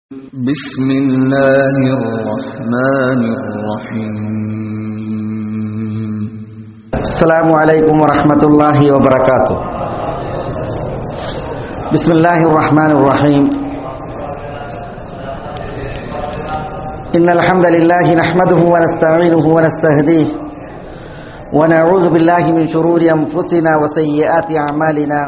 بسم الله الرحمن الرحيم السلام عليكم ورحمة الله وبركاته بسم الله الرحمن الرحيم إن الحمد لله نحمده ونستعينه ونستهديه ونعوذ بالله من شرور أنفسنا وسيئات أعمالنا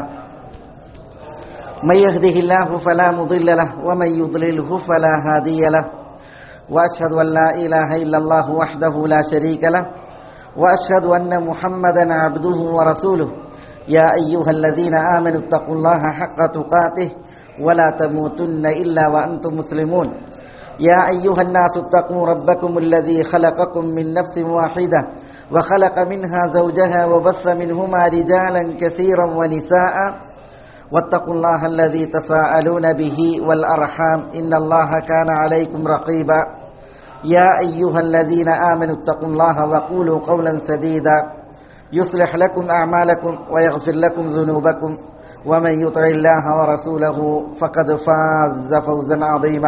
من يهده الله فلا مضل له ومن يضلله فلا هادي له وأشهد أن لا إله إلا الله وحده لا شريك له واشهد ان محمدا عبده ورسوله يا ايها الذين امنوا اتقوا الله حق تقاته ولا تموتن الا وانتم مسلمون يا ايها الناس اتقوا ربكم الذي خلقكم من نفس واحده وخلق منها زوجها وبث منهما رجالا كثيرا ونساء واتقوا الله الذي تساءلون به والارحام ان الله كان عليكم رقيبا يا أيها الذين آمنوا اتقوا الله وقولوا قولا سديدا يصلح لكم أعمالكم ويغفر لكم ذنوبكم ومن يطع الله ورسوله فقد فاز فوزا عظيما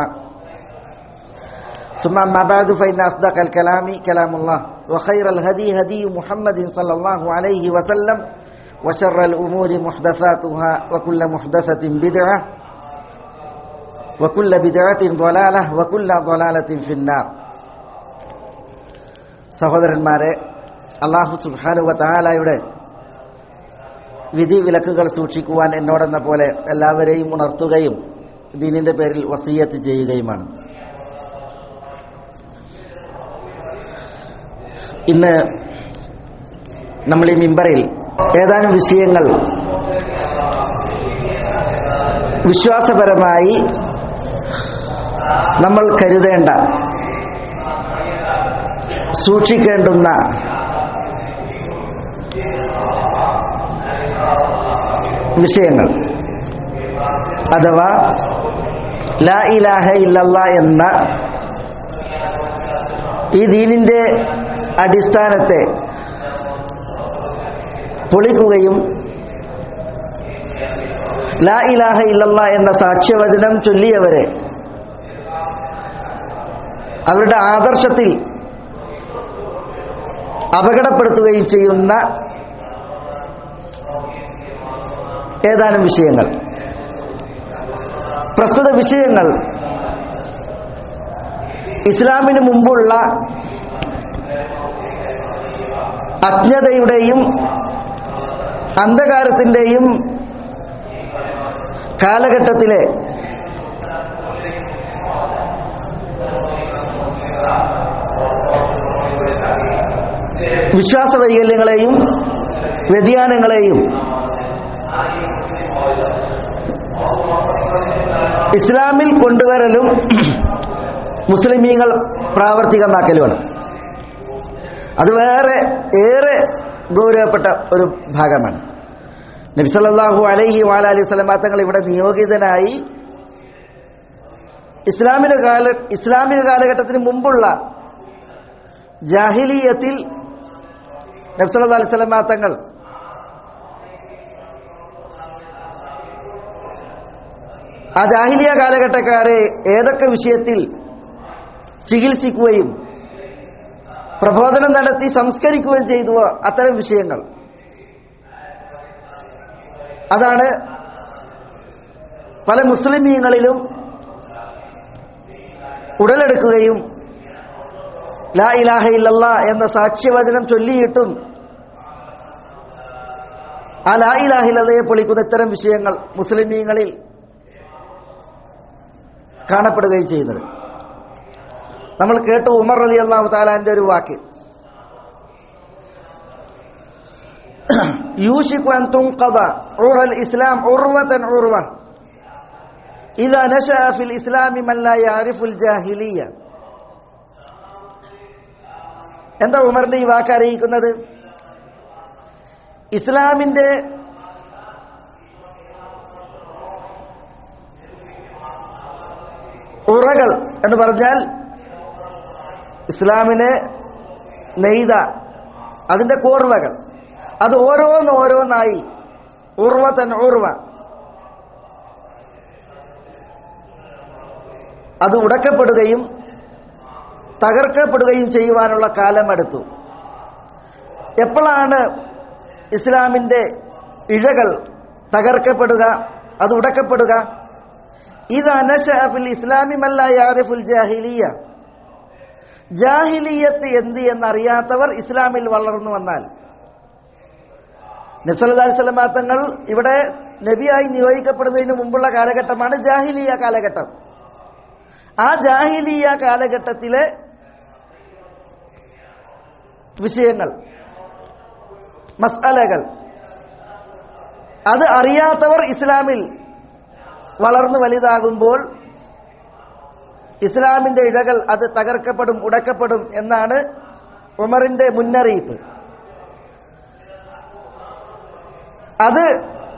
ثم أما بعد فإن أصدق الكلام كلام الله وخير الهدي هدي محمد صلى الله عليه وسلم وشر الأمور محدثاتها وكل محدثة بدعة وكل بدعة ضلالة وكل ضلالة في النار സഹോദരന്മാരെ അള്ളാഹു സുബാനുവ താലായുടെ വിധി വിലക്കുകൾ സൂക്ഷിക്കുവാൻ എന്നോടെന്ന പോലെ എല്ലാവരെയും ഉണർത്തുകയും ദീനിന്റെ പേരിൽ വസീയത്ത് ചെയ്യുകയുമാണ് ഇന്ന് നമ്മൾ ഈ മിമ്പറിൽ ഏതാനും വിഷയങ്ങൾ വിശ്വാസപരമായി നമ്മൾ കരുതേണ്ട സൂക്ഷിക്കേണ്ടുന്ന വിഷയങ്ങൾ അഥവാ ലാ ഇലാഹ ഇല്ലല്ല എന്ന ഈ ദീനിന്റെ അടിസ്ഥാനത്തെ പൊളിക്കുകയും ലാ ഇലാഹ ഇല്ലല്ല എന്ന സാക്ഷ്യവചനം ചൊല്ലിയവരെ അവരുടെ ആദർശത്തിൽ അപകടപ്പെടുത്തുകയും ചെയ്യുന്ന ഏതാനും വിഷയങ്ങൾ പ്രസ്തുത വിഷയങ്ങൾ ഇസ്ലാമിന് മുമ്പുള്ള അജ്ഞതയുടെയും അന്ധകാരത്തിൻ്റെയും കാലഘട്ടത്തിലെ വിശ്വാസ വൈകല്യങ്ങളെയും വ്യതിയാനങ്ങളെയും ഇസ്ലാമിൽ കൊണ്ടുവരലും മുസ്ലിമീങ്ങൾ പ്രാവർത്തികമാക്കലുമാണ് അത് വേറെ ഏറെ ഗൗരവപ്പെട്ട ഒരു ഭാഗമാണ് നബിസല്ലാഹു അലൈഹി വാലി സ്വലമാ തങ്ങൾ ഇവിടെ നിയോഗിതനായി ഇസ്ലാമിക കാല ഇസ്ലാമിക കാലഘട്ടത്തിന് മുമ്പുള്ള ജാഹിലീയത്തിൽ നബ്സല്ലാ അലൈഹി സ്വലമാ തങ്ങൾ ആ ജാഹിലിയ കാലഘട്ടക്കാരെ ഏതൊക്കെ വിഷയത്തിൽ ചികിത്സിക്കുകയും പ്രബോധനം നടത്തി സംസ്കരിക്കുകയും ചെയ്തുവോ അത്തരം വിഷയങ്ങൾ അതാണ് പല മുസ്ലിമീങ്ങളിലും ഉടലെടുക്കുകയും ലാ ഇലാഹ ഇല്ലല്ല എന്ന സാക്ഷ്യവചനം ചൊല്ലിയിട്ടും ആ ലാ ഇലാഹില്ലതയെ പൊളിക്കുന്ന ഇത്തരം വിഷയങ്ങൾ മുസ്ലിമീങ്ങളിൽ കാണപ്പെടുകയും ചെയ്യുന്നത് നമ്മൾ കേട്ടു ഉമർ അലി അള്ളാഹു താലാന്റെ ഒരു വാക്ക് യൂഷിക്കു അൻ തുൻഖദ ഉറൽ ഇസ്ലാം ഉർവതൻ ഉർവ ഇദാ നശഅ ഫിൽ ഇസ്ലാമി മൻ ലാ യഅരിഫുൽ ജാഹിലിയ എന്താ ഉമറിന്റെ ഈ വാക്ക് അറിയിക്കുന്നത് ഇസ്ലാമിന്റെ ഉറകൾ എന്ന് പറഞ്ഞാൽ ഇസ്ലാമിനെ നെയ്ത അതിന്റെ കോർവകൾ അത് ഓരോന്ന് ഓരോന്നായി ഉർവ തൻ ഉർവ അത് ഉടക്കപ്പെടുകയും തകർക്കപ്പെടുകയും ചെയ്യുവാനുള്ള കാലമെടുത്തു എപ്പോഴാണ് ഇസ്ലാമിൻ്റെ ഇഴകൾ തകർക്കപ്പെടുക അത് ഉടക്കപ്പെടുക ഇത് അനഷഫിൽ ഇസ്ലാമിമല്ല യാരിഫുൽ ജാഹിലിയ ജാഹിലിയത്ത് എന്ത് എന്നറിയാത്തവർ ഇസ്ലാമിൽ വളർന്നു വന്നാൽ നബ്സല്ലാ സ്വലമാ തങ്ങൾ ഇവിടെ നബിയായി നിയോഗിക്കപ്പെടുന്നതിന് മുമ്പുള്ള കാലഘട്ടമാണ് ജാഹിലിയ കാലഘട്ടം ആ ജാഹിലിയ കാലഘട്ടത്തിലെ വിഷയങ്ങൾ മസാലകൾ അത് അറിയാത്തവർ ഇസ്ലാമിൽ വളർന്നു വലുതാകുമ്പോൾ ഇസ്ലാമിന്റെ ഇഴകൾ അത് തകർക്കപ്പെടും ഉടക്കപ്പെടും എന്നാണ് ഉമറിന്റെ മുന്നറിയിപ്പ് അത്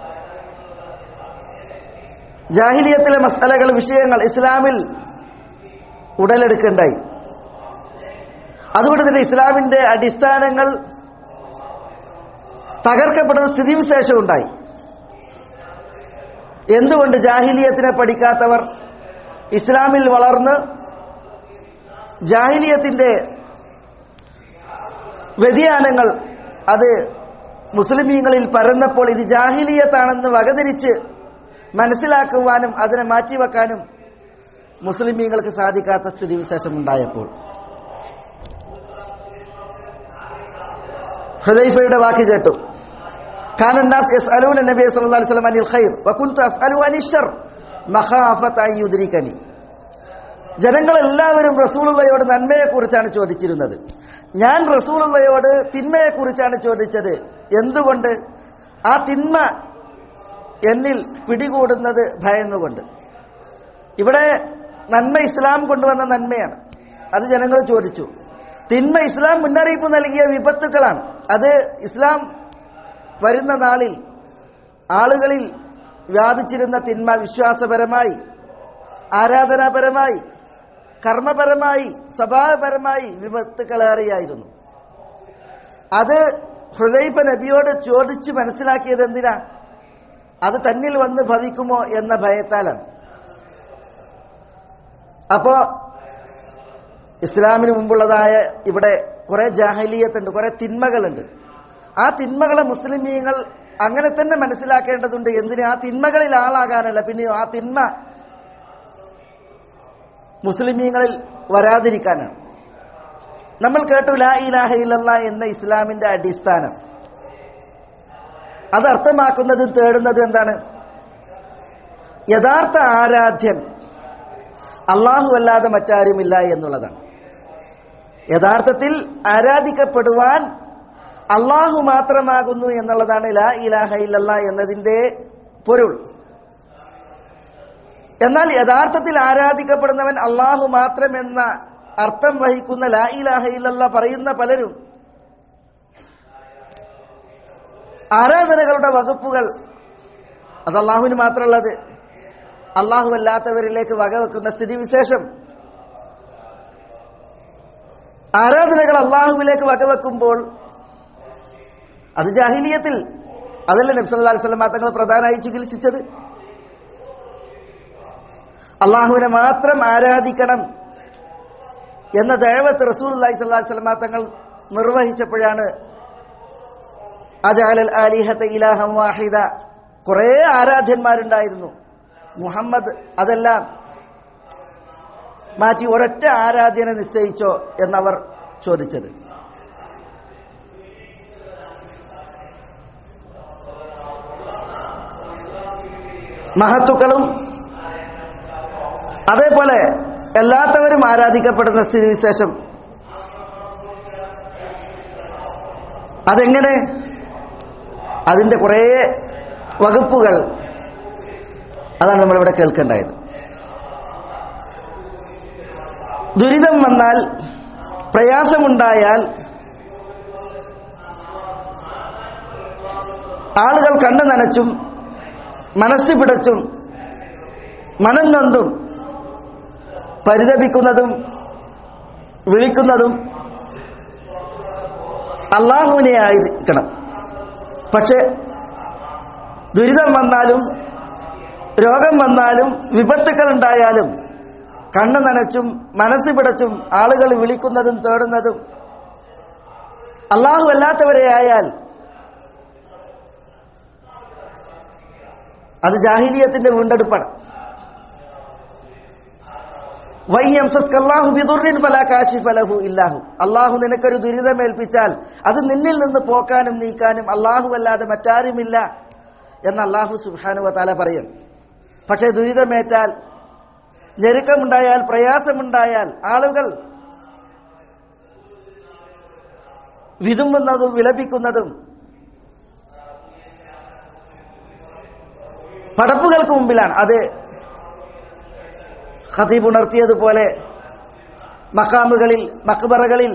ജാഹിലിയത്തിലെ മസാലകൾ വിഷയങ്ങൾ ഇസ്ലാമിൽ ഉടലെടുക്കണ്ടായി അതുകൊണ്ട് തന്നെ ഇസ്ലാമിന്റെ അടിസ്ഥാനങ്ങൾ തകർക്കപ്പെടുന്ന സ്ഥിതിവിശേഷം ഉണ്ടായി എന്തുകൊണ്ട് ജാഹിലിയത്തിനെ പഠിക്കാത്തവർ ഇസ്ലാമിൽ വളർന്ന് ജാഹിലിയത്തിന്റെ വ്യതിയാനങ്ങൾ അത് മുസ്ലിമീങ്ങളിൽ പരന്നപ്പോൾ ഇത് ജാഹിലിയത്താണെന്ന് വകതിരിച്ച് മനസ്സിലാക്കുവാനും അതിനെ മാറ്റിവെക്കാനും മുസ്ലിമീങ്ങൾക്ക് സാധിക്കാത്ത സ്ഥിതിവിശേഷം ഉണ്ടായപ്പോൾ ഹുദൈഫയുടെ വാക്ക് കേട്ടു كان الناس يسألون النبي صلى الله عليه وسلم عن الخير وكنت أسأله عن الشر مخافة أن يدركني ജനങ്ങൾ എല്ലാവരും റസൂലുള്ളയോട് നന്മയെക്കുറിച്ചാണ് ചോദിച്ചിരുന്നത് ഞാൻ റസൂലുള്ളയോട് തിന്മയെക്കുറിച്ചാണ് ചോദിച്ചത് എന്തുകൊണ്ട് ആ തിന്മ എന്നിൽ പിടികൂടുന്നത് ഭയന്നുകൊണ്ട് ഇവിടെ നന്മ ഇസ്ലാം കൊണ്ടുവന്ന നന്മയാണ് അത് ജനങ്ങൾ ചോദിച്ചു തിന്മ ഇസ്ലാം മുന്നറിയിപ്പ് നൽകിയ വിപത്തുക്കളാണ് അത് ഇസ്ലാം വരുന്ന നാളിൽ ആളുകളിൽ വ്യാപിച്ചിരുന്ന തിന്മ വിശ്വാസപരമായി ആരാധനാപരമായി കർമ്മപരമായി സ്വഭാവപരമായി വിപത്തുക്കളേറെയായിരുന്നു അത് ഹൃദയപ്പ നബിയോട് ചോദിച്ച് മനസ്സിലാക്കിയത് എന്തിനാ അത് തന്നിൽ വന്ന് ഭവിക്കുമോ എന്ന ഭയത്താലാണ് അപ്പോ ഇസ്ലാമിന് മുമ്പുള്ളതായ ഇവിടെ കുറെ ജാഹലീയത്തുണ്ട് കുറെ തിന്മകളുണ്ട് ആ തിന്മകളെ മുസ്ലിമീങ്ങൾ അങ്ങനെ തന്നെ മനസ്സിലാക്കേണ്ടതുണ്ട് എന്തിന് ആ തിന്മകളിൽ ആളാകാനല്ല പിന്നെയോ ആ തിന്മ മുസ്ലിമീങ്ങളിൽ വരാതിരിക്കാനാണ് നമ്മൾ കേട്ടു ലാ ഇലാഹ ഇല്ലല്ലാ എന്ന ഇസ്ലാമിന്റെ അടിസ്ഥാനം അത് അർത്ഥമാക്കുന്നതും തേടുന്നതും എന്താണ് യഥാർത്ഥ ആരാധ്യൻ അള്ളാഹു അല്ലാതെ മറ്റാരുമില്ല എന്നുള്ളതാണ് യഥാർത്ഥത്തിൽ ആരാധിക്കപ്പെടുവാൻ അള്ളാഹു മാത്രമാകുന്നു എന്നുള്ളതാണ് ലാ ഇലാഹ ഇല്ലല്ല എന്നതിന്റെ പൊരുൾ എന്നാൽ യഥാർത്ഥത്തിൽ ആരാധിക്കപ്പെടുന്നവൻ അള്ളാഹു മാത്രമെന്ന അർത്ഥം വഹിക്കുന്ന ലാ ഇലാഹ ഇല്ലല്ല പറയുന്ന പലരും ആരാധനകളുടെ വകുപ്പുകൾ അത് അള്ളാഹുവിന് മാത്രമുള്ളത് അള്ളാഹു അല്ലാത്തവരിലേക്ക് വകവെക്കുന്ന സ്ഥിതിവിശേഷം ആരാധനകൾ അള്ളാഹുവിലേക്ക് വകവെക്കുമ്പോൾ അത് ജാഹിലിയത്തിൽ അതല്ല നബ്സല്ലാ സ്വലം തങ്ങൾ പ്രധാനമായി ചികിത്സിച്ചത് അള്ളാഹുവിനെ മാത്രം ആരാധിക്കണം എന്ന ദൈവത്ത് റസൂൽ അള്ളഹി സ്വല്ലാ സ്വലമ തങ്ങൾ നിർവഹിച്ചപ്പോഴാണ് അജാലൽ ആലിഹത്തെ ഇലാഹം വാഹിദ കുറേ ആരാധ്യന്മാരുണ്ടായിരുന്നു മുഹമ്മദ് അതെല്ലാം മാറ്റി ഒരൊറ്റ ആരാധ്യനെ നിശ്ചയിച്ചോ എന്നവർ ചോദിച്ചത് മഹത്തുക്കളും അതേപോലെ എല്ലാത്തവരും ആരാധിക്കപ്പെടുന്ന സ്ഥിതിവിശേഷം അതെങ്ങനെ അതിന്റെ കുറേ വകുപ്പുകൾ അതാണ് നമ്മളിവിടെ കേൾക്കേണ്ടായത് ദുരിതം വന്നാൽ പ്രയാസമുണ്ടായാൽ ആളുകൾ കണ്ണു നനച്ചും മനസ്സ് പിടച്ചും മനം നൊന്തും പരിതപിക്കുന്നതും വിളിക്കുന്നതും അള്ളാഹുവിനെ ആയിരിക്കണം പക്ഷെ ദുരിതം വന്നാലും രോഗം വന്നാലും വിപത്തുക്കൾ ഉണ്ടായാലും കണ്ണു നനച്ചും മനസ്സ് പിടച്ചും ആളുകൾ വിളിക്കുന്നതും തേടുന്നതും അള്ളാഹു അല്ലാത്തവരെ ആയാൽ അത് ജാഹിലിയത്തിന്റെ വീണ്ടെടുപ്പാണ് അള്ളാഹു നിനക്കൊരു ദുരിതമേൽപ്പിച്ചാൽ അത് നിന്നിൽ നിന്ന് പോക്കാനും നീക്കാനും അള്ളാഹു അല്ലാതെ മറ്റാരുമില്ല എന്ന് അള്ളാഹു സുബാനു താല പറയും പക്ഷെ ദുരിതമേറ്റാൽ ഞെരുക്കമുണ്ടായാൽ പ്രയാസമുണ്ടായാൽ ആളുകൾ വിതുമ്പുന്നതും വിളപ്പിക്കുന്നതും പടപ്പുകൾക്ക് മുമ്പിലാണ് അത് ഖതീബ് ഉണർത്തിയതുപോലെ മക്കാമുകളിൽ മക്ബറകളിൽ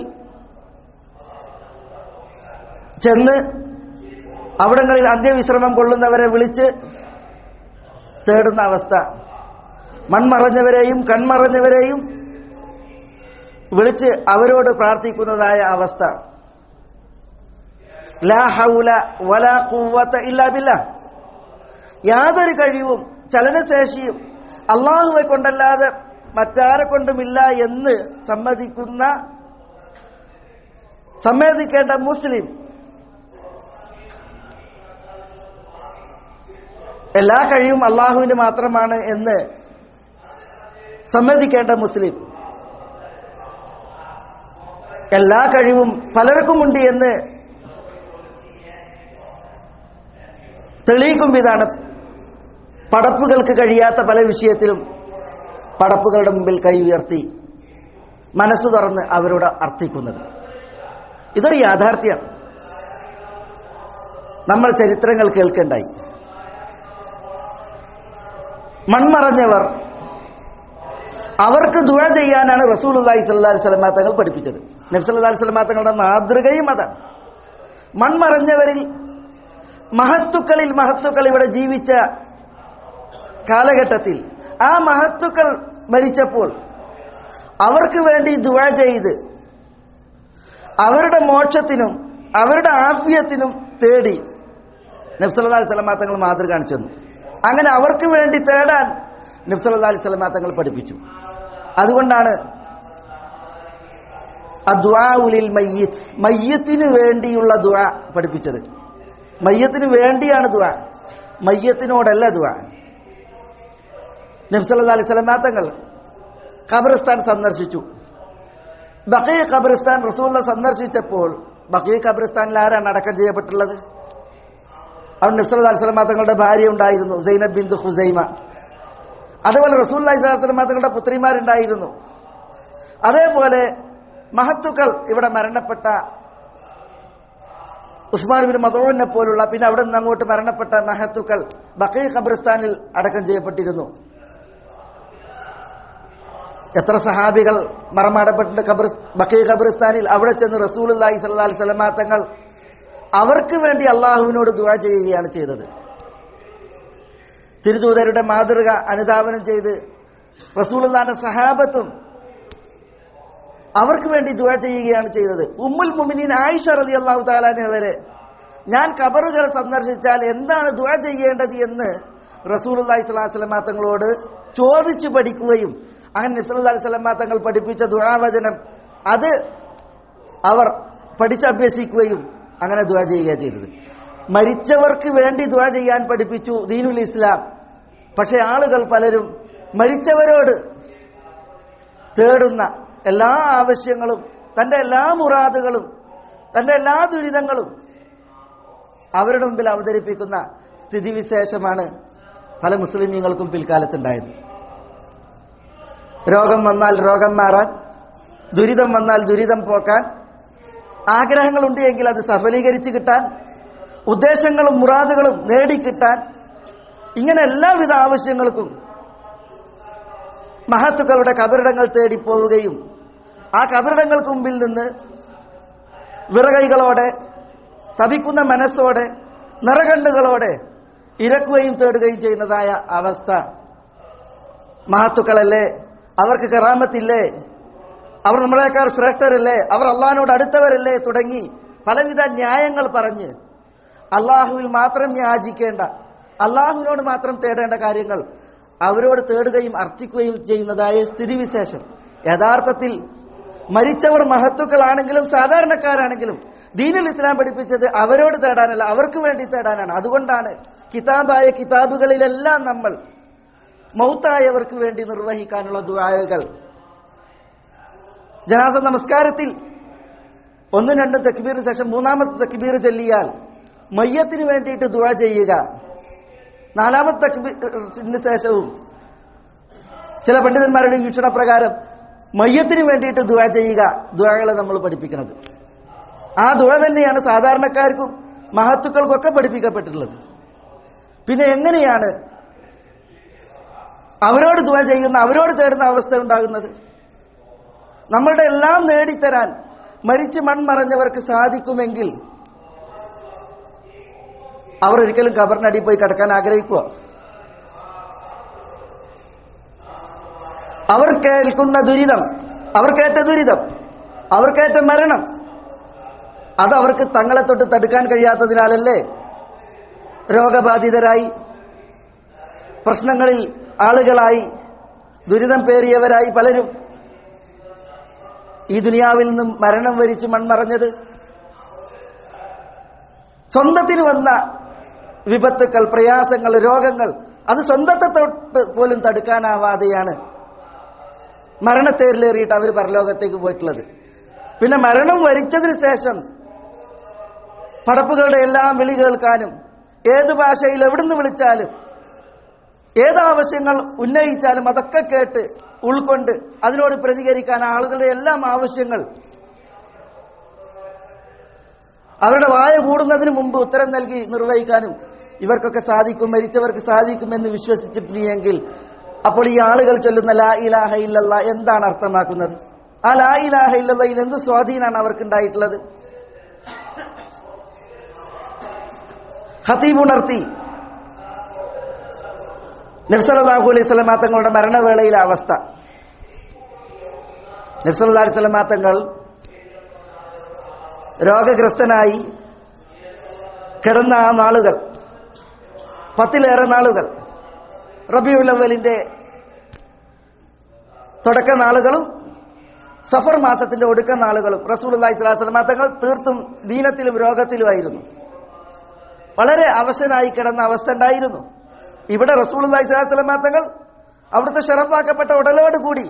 ചെന്ന് അവിടങ്ങളിൽ അന്ത്യവിശ്രമം കൊള്ളുന്നവരെ വിളിച്ച് തേടുന്ന അവസ്ഥ മൺമറഞ്ഞവരെയും കൺമറഞ്ഞവരെയും വിളിച്ച് അവരോട് പ്രാർത്ഥിക്കുന്നതായ അവസ്ഥ ലാ ഹൗല വലാ ഖുവത ഇല്ലാ ബില്ലാ യാതൊരു കഴിവും ചലനശേഷിയും അള്ളാഹുവെ കൊണ്ടല്ലാതെ മറ്റാരെ കൊണ്ടുമില്ല എന്ന് സമ്മതിക്കുന്ന സമ്മതിക്കേണ്ട മുസ്ലിം എല്ലാ കഴിവും അള്ളാഹുവിന് മാത്രമാണ് എന്ന് സമ്മതിക്കേണ്ട മുസ്ലിം എല്ലാ കഴിവും പലർക്കുമുണ്ട് എന്ന് തെളിയിക്കും ഇതാണ് പടപ്പുകൾക്ക് കഴിയാത്ത പല വിഷയത്തിലും പടപ്പുകളുടെ മുമ്പിൽ കൈ ഉയർത്തി മനസ്സ് തുറന്ന് അവരോട് അർത്ഥിക്കുന്നത് ഇതൊരു യാഥാർത്ഥ്യം നമ്മൾ ചരിത്രങ്ങൾ കേൾക്കേണ്ടായി മൺമറഞ്ഞവർ അവർക്ക് ദുഴ ചെയ്യാനാണ് റസൂൽ അള്ളാഹി സല്ലാ സ്വലമാ തങ്ങൾ പഠിപ്പിച്ചത് നബ്സല്ലാ സ്വലമാ തങ്ങളുടെ മാതൃകയും അതാണ് മൺമറഞ്ഞവരിൽ മഹത്തുക്കളിൽ മഹത്തുക്കൾ ഇവിടെ ജീവിച്ച കാലഘട്ടത്തിൽ ആ മഹത്തുക്കൾ മരിച്ചപ്പോൾ അവർക്ക് വേണ്ടി ദുവ ചെയ്ത് അവരുടെ മോക്ഷത്തിനും അവരുടെ ആഫിയത്തിനും തേടി നബ്സല്ലാ സ്വലമാ തങ്ങൾ മാതൃക കാണിച്ചു തന്നു അങ്ങനെ അവർക്ക് വേണ്ടി തേടാൻ നബ്സല്ലാ അലൈഹി സ്വലമാ തങ്ങൾ പഠിപ്പിച്ചു അതുകൊണ്ടാണ് അദ്വാഉലിൽ മയ്യത്ത് മയ്യത്തിന് വേണ്ടിയുള്ള ദുവ പഠിപ്പിച്ചത് മയ്യത്തിന് വേണ്ടിയാണ് ദുവ മയ്യത്തിനോടല്ല ദുവ നബ്സല്ലാ അലൈഹി സ്വലമാ തങ്ങൾ ഖബറിസ്ഥാൻ സന്ദർശിച്ചു ബക്കീ ഖബറിസ്ഥാൻ റസൂല്ല സന്ദർശിച്ചപ്പോൾ ബക്കീ ഖബറിസ്ഥാനിൽ ആരാണ് അടക്കം ചെയ്യപ്പെട്ടുള്ളത് അവൻ നബ്സല്ലാ അലൈഹി സ്വലമാ തങ്ങളുടെ ഭാര്യ ഉണ്ടായിരുന്നു സൈനബ് ബിന്ദു ഹുസൈമ അതുപോലെ റസൂല്ലായി സ്വലാസ്ലമ തങ്ങളുടെ പുത്രിമാരുണ്ടായിരുന്നു അതേപോലെ മഹത്തുക്കൾ ഇവിടെ മരണപ്പെട്ട ഉസ്മാൻ ബിൻ മതോവിനെ പോലുള്ള പിന്നെ അവിടെ നിന്ന് അങ്ങോട്ട് മരണപ്പെട്ട മഹത്തുക്കൾ ബക്കീ ഖബറിസ്ഥാനിൽ അടക്കം ചെയ്യപ്പെട്ടിരുന്നു എത്ര സഹാബികൾ മറമാടപ്പെട്ടിട്ടുണ്ട് ഖബർ ബക്കീ ഖബറിസ്ഥാനിൽ അവിടെ ചെന്ന് റസൂൽ അള്ളാഹി സല്ലാ സ്വലമാ തങ്ങൾ അവർക്ക് വേണ്ടി അള്ളാഹുവിനോട് ദുവാ ചെയ്യുകയാണ് ചെയ്തത് തിരുദൂതരുടെ മാതൃക അനുധാവനം ചെയ്ത് റസൂലുള്ളാന്റെ സഹാബത്തും അവർക്ക് വേണ്ടി ദുആ ചെയ്യുകയാണ് ചെയ്തത് ഉമ്മുൽ മുമിനീൻ ആയിഷ റതി അള്ളാഹു താലാനെ വരെ ഞാൻ കബറുകൾ സന്ദർശിച്ചാൽ എന്താണ് ദുആ ചെയ്യേണ്ടത് എന്ന് റസൂലുള്ളാഹി സ്വലാഹു വസ്ലമാ തങ്ങളോട് ചോദിച്ചു പഠിക്കുകയും അങ്ങനെ നിസ്ലാഹി സ്വലമാ തങ്ങൾ പഠിപ്പിച്ച ദുആവചനം അത് അവർ പഠിച്ചഭ്യസിക്കുകയും അങ്ങനെ ദുആ ചെയ്യുക ചെയ്തത് മരിച്ചവർക്ക് വേണ്ടി ദുആ ചെയ്യാൻ പഠിപ്പിച്ചു ദീനുൽ ഇസ്ലാം പക്ഷെ ആളുകൾ പലരും മരിച്ചവരോട് തേടുന്ന എല്ലാ ആവശ്യങ്ങളും തന്റെ എല്ലാ മുറാദുകളും തന്റെ എല്ലാ ദുരിതങ്ങളും അവരുടെ മുമ്പിൽ അവതരിപ്പിക്കുന്ന സ്ഥിതിവിശേഷമാണ് പല മുസ്ലിമീങ്ങൾക്കും പിൽക്കാലത്തുണ്ടായത് രോഗം വന്നാൽ രോഗം മാറാൻ ദുരിതം വന്നാൽ ദുരിതം പോക്കാൻ ആഗ്രഹങ്ങളുണ്ട് എങ്കിൽ അത് സഫലീകരിച്ച് കിട്ടാൻ ഉദ്ദേശങ്ങളും മുറാദുകളും നേടിക്കിട്ടാൻ ഇങ്ങനെ എല്ലാവിധ ആവശ്യങ്ങൾക്കും മഹത്തുക്കളുടെ കബറിടങ്ങൾ തേടിപ്പോവുകയും ആ കബറിടങ്ങൾക്ക് മുമ്പിൽ നിന്ന് വിറകൈകളോടെ തപിക്കുന്ന മനസ്സോടെ നിറകണ്ണുകളോടെ ഇരക്കുകയും തേടുകയും ചെയ്യുന്നതായ അവസ്ഥ മഹത്തുക്കളല്ലേ അവർക്ക് കറാമത്തില്ലേ അവർ നമ്മളെക്കാൾ ശ്രേഷ്ഠരല്ലേ അവർ അള്ളഹാനോട് അടുത്തവരല്ലേ തുടങ്ങി പലവിധ ന്യായങ്ങൾ പറഞ്ഞ് അള്ളാഹുവിൽ മാത്രം യാചിക്കേണ്ട അള്ളാഹുവിനോട് മാത്രം തേടേണ്ട കാര്യങ്ങൾ അവരോട് തേടുകയും അർത്ഥിക്കുകയും ചെയ്യുന്നതായ സ്ഥിതിവിശേഷം യഥാർത്ഥത്തിൽ മരിച്ചവർ മഹത്തുക്കളാണെങ്കിലും സാധാരണക്കാരാണെങ്കിലും ദീനുൽ ഇസ്ലാം പഠിപ്പിച്ചത് അവരോട് തേടാനല്ല അവർക്ക് വേണ്ടി തേടാനാണ് അതുകൊണ്ടാണ് കിതാബായ കിതാബുകളിലെല്ലാം നമ്മൾ മൗത്തായവർക്ക് വേണ്ടി നിർവഹിക്കാനുള്ള ദുആകൾ ജനാസ നമസ്കാരത്തിൽ ഒന്നും രണ്ടും തക്ബീറിന് ശേഷം മൂന്നാമത്തെ തക്ബീർ ചൊല്ലിയാൽ മയ്യത്തിന് വേണ്ടിയിട്ട് ദുആ ചെയ്യുക നാലാമത്തെ തക്ബീറിന് ശേഷവും ചില പണ്ഡിതന്മാരുടെ വീക്ഷണപ്രകാരം മയ്യത്തിന് വേണ്ടിയിട്ട് ദുആ ചെയ്യുക ദുആകളെ നമ്മൾ പഠിപ്പിക്കുന്നത് ആ ദുആ തന്നെയാണ് സാധാരണക്കാർക്കും മഹത്തുക്കൾക്കൊക്കെ പഠിപ്പിക്കപ്പെട്ടിട്ടുള്ളത് പിന്നെ എങ്ങനെയാണ് അവരോട് ദുആ ചെയ്യുന്ന അവരോട് തേടുന്ന അവസ്ഥ ഉണ്ടാകുന്നത് നമ്മളുടെ എല്ലാം നേടിത്തരാൻ മരിച്ച് മൺമറഞ്ഞവർക്ക് സാധിക്കുമെങ്കിൽ അവർ ഒരിക്കലും കബറിനടി പോയി കിടക്കാൻ ആഗ്രഹിക്കുക അവർ കേൾക്കുന്ന ദുരിതം അവർക്കേറ്റ ദുരിതം അവർക്കേറ്റ മരണം അത് അവർക്ക് തങ്ങളെ തൊട്ട് തടുക്കാൻ കഴിയാത്തതിനാലല്ലേ രോഗബാധിതരായി പ്രശ്നങ്ങളിൽ ആളുകളായി ദുരിതം പേറിയവരായി പലരും ഈ ദുനിയാവിൽ നിന്നും മരണം വരിച്ച് മൺമറഞ്ഞത് സ്വന്തത്തിന് വന്ന വിപത്തുക്കൾ പ്രയാസങ്ങൾ രോഗങ്ങൾ അത് സ്വന്തത്തെ തൊട്ട് പോലും തടുക്കാനാവാതെയാണ് മരണത്തേരിലേറിയിട്ട് അവർ പരലോകത്തേക്ക് പോയിട്ടുള്ളത് പിന്നെ മരണം വരിച്ചതിന് ശേഷം പടപ്പുകളുടെ എല്ലാം വിളി കേൾക്കാനും ഏത് ഭാഷയിൽ എവിടുന്ന് വിളിച്ചാലും ഏത് ആവശ്യങ്ങൾ ഉന്നയിച്ചാലും അതൊക്കെ കേട്ട് ഉൾക്കൊണ്ട് അതിനോട് പ്രതികരിക്കാൻ ആളുകളുടെ എല്ലാം ആവശ്യങ്ങൾ അവരുടെ വായ കൂടുന്നതിന് മുമ്പ് ഉത്തരം നൽകി നിർവഹിക്കാനും ഇവർക്കൊക്കെ സാധിക്കും മരിച്ചവർക്ക് സാധിക്കുമെന്ന് വിശ്വസിച്ചിട്ടുണ്ടെങ്കിൽ അപ്പോൾ ഈ ആളുകൾ ചൊല്ലുന്ന ലാ ഇലാഹ ഇല്ലല്ല എന്താണ് അർത്ഥമാക്കുന്നത് ആ ലാ ഇലാഹ ഇല്ലല്ലയിൽ എന്ത് സ്വാധീനമാണ് അവർക്ക് ഉണ്ടായിട്ടുള്ളത് ഹത്തീബ് ഉണർത്തി നബ്സലാഹു അലൈഹി സ്വലമാ തങ്ങളുടെ മരണവേളയിലെ അവസ്ഥ നബ്സല്ലാ അലൈഹി സ്വലമാ തങ്ങൾ രോഗഗ്രസ്തനായി കിടന്ന ആ നാളുകൾ പത്തിലേറെ നാളുകൾ റബിയുൽ അവലിന്റെ തുടക്ക നാളുകളും സഫർ മാസത്തിന്റെ ഒടുക്ക നാളുകളും റസൂൽ അള്ളാഹി സ്വലാസ്ലമാ തങ്ങൾ തീർത്തും ദീനത്തിലും രോഗത്തിലുമായിരുന്നു വളരെ അവശനായി കിടന്ന അവസ്ഥ ഉണ്ടായിരുന്നു ഇവിടെ റസൂൽ അള്ളാഹി സ്വലാസ്ലമാ തങ്ങൾ അവിടുത്തെ ഷറഫാക്കപ്പെട്ട ഉടലോട് കൂടി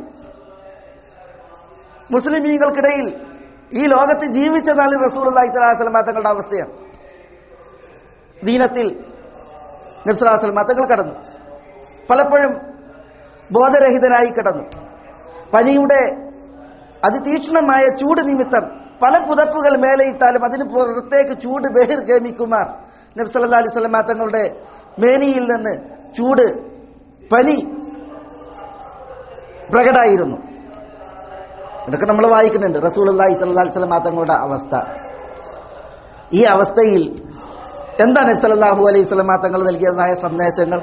മുസ്ലിമീങ്ങൾക്കിടയിൽ ഈ ലോകത്ത് ജീവിച്ച നാളിൽ റസൂൽ അള്ളാഹി സ്വലാസ്ലമാ തങ്ങളുടെ അവസ്ഥയാണ് ദീനത്തിൽ നബ്സലാസ്ലമാ തങ്ങൾ കടന്നു പലപ്പോഴും ബോധരഹിതനായി കിടന്നു പനിയുടെ അതിതീക്ഷ്ണമായ ചൂട് നിമിത്തം പല പുതപ്പുകൾ മേലയിട്ടാലും അതിന് പുറത്തേക്ക് ചൂട് ബഹിർഗമിക്കുമാർ നബ്സല്ലാ അലൈഹി സ്വലമാ തങ്ങളുടെ മേനിയിൽ നിന്ന് ചൂട് പനി പ്രകടായിരുന്നു ഇതൊക്കെ നമ്മൾ വായിക്കുന്നുണ്ട് റസൂൽ അള്ളാഹി സല്ലാ അലൈഹി സ്വലമാ തങ്ങളുടെ അവസ്ഥ ഈ അവസ്ഥയിൽ എന്താണ് നബ്സല്ലാഹു അലൈഹി സ്വലമാ തങ്ങൾ നൽകിയതായ സന്ദേശങ്ങൾ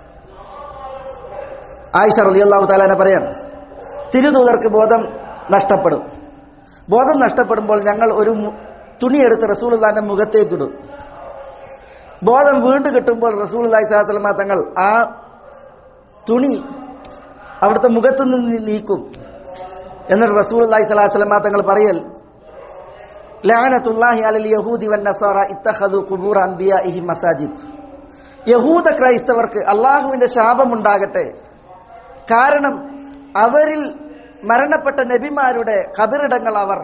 ആയിഷ റളിയല്ലാഹു താലാനെ പറയാണ് തിരുദൂതർക്ക് ബോധം നഷ്ടപ്പെടും ബോധം നഷ്ടപ്പെടുമ്പോൾ ഞങ്ങൾ ഒരു തുണിയെടുത്ത് റസൂൽദാന്റെ മുഖത്തേക്കിടും ബോധം വീണ്ടും കിട്ടുമ്പോൾ റസൂൽദായി സലാത്തലമ തങ്ങൾ ആ തുണി അവിടുത്തെ മുഖത്ത് നിന്ന് നീക്കും എന്നിട്ട് റസൂൽദായി സലാഹലമ തങ്ങൾ പറയൽ ലാനത്തുല്ലാഹി അലൽ യഹൂദി വൻ നസാറ ഇത്തഖദു ഖുബൂർ അംബിയാഇഹി മസാജിദ് യഹൂദ ക്രൈസ്തവർക്ക് അള്ളാഹുവിന്റെ ശാപമുണ്ടാകട്ടെ കാരണം അവരിൽ മരണപ്പെട്ട നബിമാരുടെ ഖബറിടങ്ങൾ അവർ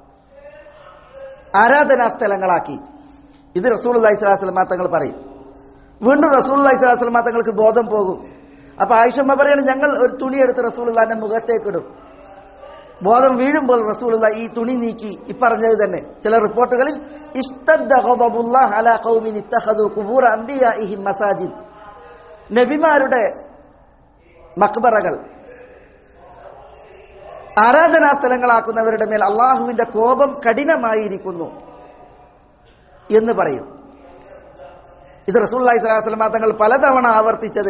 ആരാധനാ സ്ഥലങ്ങളാക്കി ഇത് റസൂൽ അള്ളഹി സ്വലാസ്ലമാ തങ്ങൾ പറയും വീണ്ടും റസൂൽ അള്ളഹി സ്വലാസ്ലമാ തങ്ങൾക്ക് ബോധം പോകും അപ്പൊ ആയിഷമ്മ പറയാണ് ഞങ്ങൾ ഒരു തുണി എടുത്ത് റസൂൽ അള്ളാന്റെ മുഖത്തേക്കിടും ബോധം വീഴുമ്പോൾ റസൂൽ ഈ തുണി നീക്കി ഇപ്പറഞ്ഞത് തന്നെ ചില റിപ്പോർട്ടുകളിൽ മസാജിദ് നബിമാരുടെ മക്ബറകൾ ആരാധനാ സ്ഥലങ്ങളാക്കുന്നവരുടെ മേൽ അള്ളാഹുവിന്റെ കോപം കഠിനമായിരിക്കുന്നു എന്ന് പറയും ഇത് റസൂള്ളി സ്വലാസ്ലമ തങ്ങൾ പലതവണ ആവർത്തിച്ചത്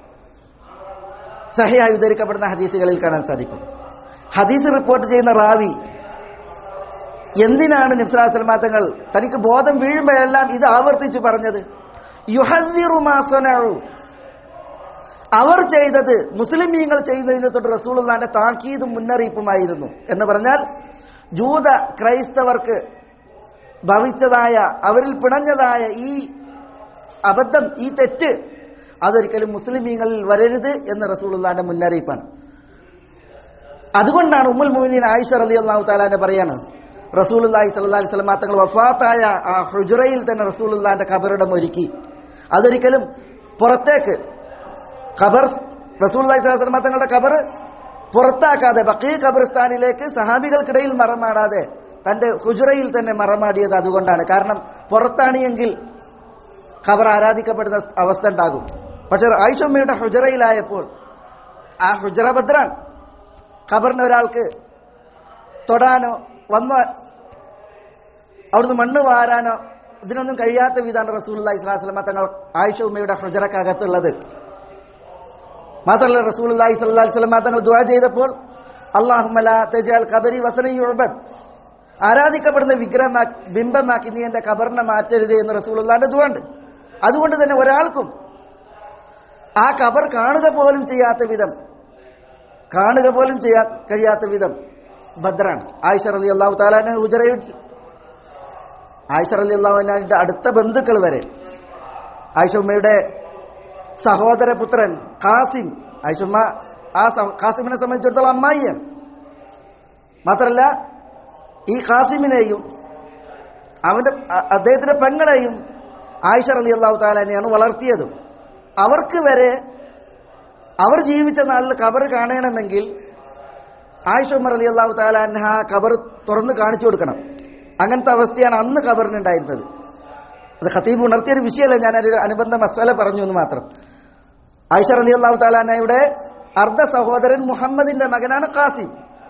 സഹിയായി ഉദ്ധരിക്കപ്പെടുന്ന ഹദീസുകളിൽ കാണാൻ സാധിക്കും ഹദീസ് റിപ്പോർട്ട് ചെയ്യുന്ന റാവി എന്തിനാണ് നിബ്സലാസ്ലമ തങ്ങൾ തനിക്ക് ബോധം വീഴുമ്പോഴെല്ലാം ഇത് ആവർത്തിച്ചു പറഞ്ഞത് യുഹസിറുമാസനു അവർ ചെയ്തത് മുസ്ലിമീങ്ങൾ ചെയ്യുന്നതിനെ തൊട്ട് റസൂലുള്ളാന്റെ താക്കീതും മുന്നറിയിപ്പുമായിരുന്നു എന്ന് പറഞ്ഞാൽ ജൂത ക്രൈസ്തവർക്ക് ഭവിച്ചതായ അവരിൽ പിണഞ്ഞതായ ഈ അബദ്ധം ഈ തെറ്റ് അതൊരിക്കലും മുസ്ലിമീങ്ങളിൽ വരരുത് എന്ന് റസൂലുള്ളാന്റെ മുന്നറിയിപ്പാണ് അതുകൊണ്ടാണ് ഉമ്മുൽ മുമിനീൻ ആയിഷ റലി അള്ളാഹു താലാന്റെ പറയാണ് റസൂലുല്ലാഹി സല്ലല്ലാഹി അലൈഹി വസല്ലം തങ്ങൾ വഫാത്തായ ആ ഹുജറയിൽ തന്നെ റസൂലുള്ളാന്റെ ഖബറിടം ഒരുക്കി അതൊരിക്കലും പുറത്തേക്ക് ഖബർ റസൂലുള്ളാഹി സ്വല്ലല്ലാഹി അലൈഹി വസല്ലം തങ്ങളുടെ ഖബർ പുറത്താക്കാതെ ബക്കീ ഖബർസ്ഥാനിലേക്ക് സഹാബികൾക്കിടയിൽ മറമാടാതെ തന്റെ ഹുജറയിൽ തന്നെ മറമാടിയത് അതുകൊണ്ടാണ് കാരണം പുറത്താണ് എങ്കിൽ ഖബർ ആരാധിക്കപ്പെടുന്ന അവസ്ഥ ഉണ്ടാകും പക്ഷെ ആയിഷമ്മയുടെ ഹുജറയിലായപ്പോൾ ആ ഹുജറ ഭദ്രാണ് ഖബറിന് ഒരാൾക്ക് തൊടാനോ വന്ന് അവിടുന്ന് മണ്ണ് വാരാനോ ഇതിനൊന്നും കഴിയാത്ത വിധാണ് റസൂൽ ഇസ്ലാസ്ലമ തങ്ങൾ ആയിഷ ഉമ്മയുടെ ഹുജറക്കകത്തുള്ളത് മാത്രമല്ല റസൂൽ അള്ളാഹി സ്വല്ലാ സ്വലമ തങ്ങൾ ദുആ ചെയ്തപ്പോൾ അള്ളാഹുമല തെജാൽ ഖബരി വസനയുബത് ആരാധിക്കപ്പെടുന്ന വിഗ്രഹമാ ബിംബമാക്കി നീ എന്റെ ഖബറിനെ മാറ്റരുത് എന്ന് റസൂൽ അള്ളാന്റെ ദുആണ്ട് അതുകൊണ്ട് തന്നെ ഒരാൾക്കും ആ ഖബർ കാണുക പോലും ചെയ്യാത്ത വിധം കാണുക പോലും ചെയ്യാൻ കഴിയാത്ത വിധം ഭദ്രാണ് ആയിഷ റലി അള്ളാഹു താലാനെ ഉജറയിട്ട് ആയിഷ റലി അള്ളാഹുവിന്റെ അടുത്ത ബന്ധുക്കൾ വരെ ആയിഷ ഉമ്മയുടെ സഹോദരപുത്രൻ ഖാസിം ആയിഷുമ്മ ആ സഹ- ഖാസിമിനെ സംബന്ധിച്ചിടത്തോളം അമ്മായിയാണ് മാത്രല്ല ഈ ഖാസിമിനെയും അവന്റെ അ- അദ്ദേഹത്തിന്റെ പെങ്ങളെയും ആയിഷ റലി അള്ളാഹു താലാനെയാണ് വളർത്തിയതും അവർക്ക് വരെ അവർ ജീവിച്ച നാളിൽ ഖബർ കാണണമെങ്കിൽ ആയിഷ ഉമർ അലി അള്ളാഹു താലാൻഹ ഖബർ തുറന്ന് കാണിച്ചു കൊടുക്കണം അങ്ങനത്തെ അവസ്ഥയാണ് അന്ന് ഖബറിനുണ്ടായിരുന്നത് അത് ഖത്തീബ് ഉണർത്തിയൊരു വിഷയമല്ല ഞാനൊരു അനുബന്ധ മസാല പറഞ്ഞു എന്ന് മാത്രം ആയിഷ അലി അള്ളാഹു താലാനയുടെ അർദ്ധ സഹോദരൻ മുഹമ്മദിന്റെ മകനാണ് ഖാസിം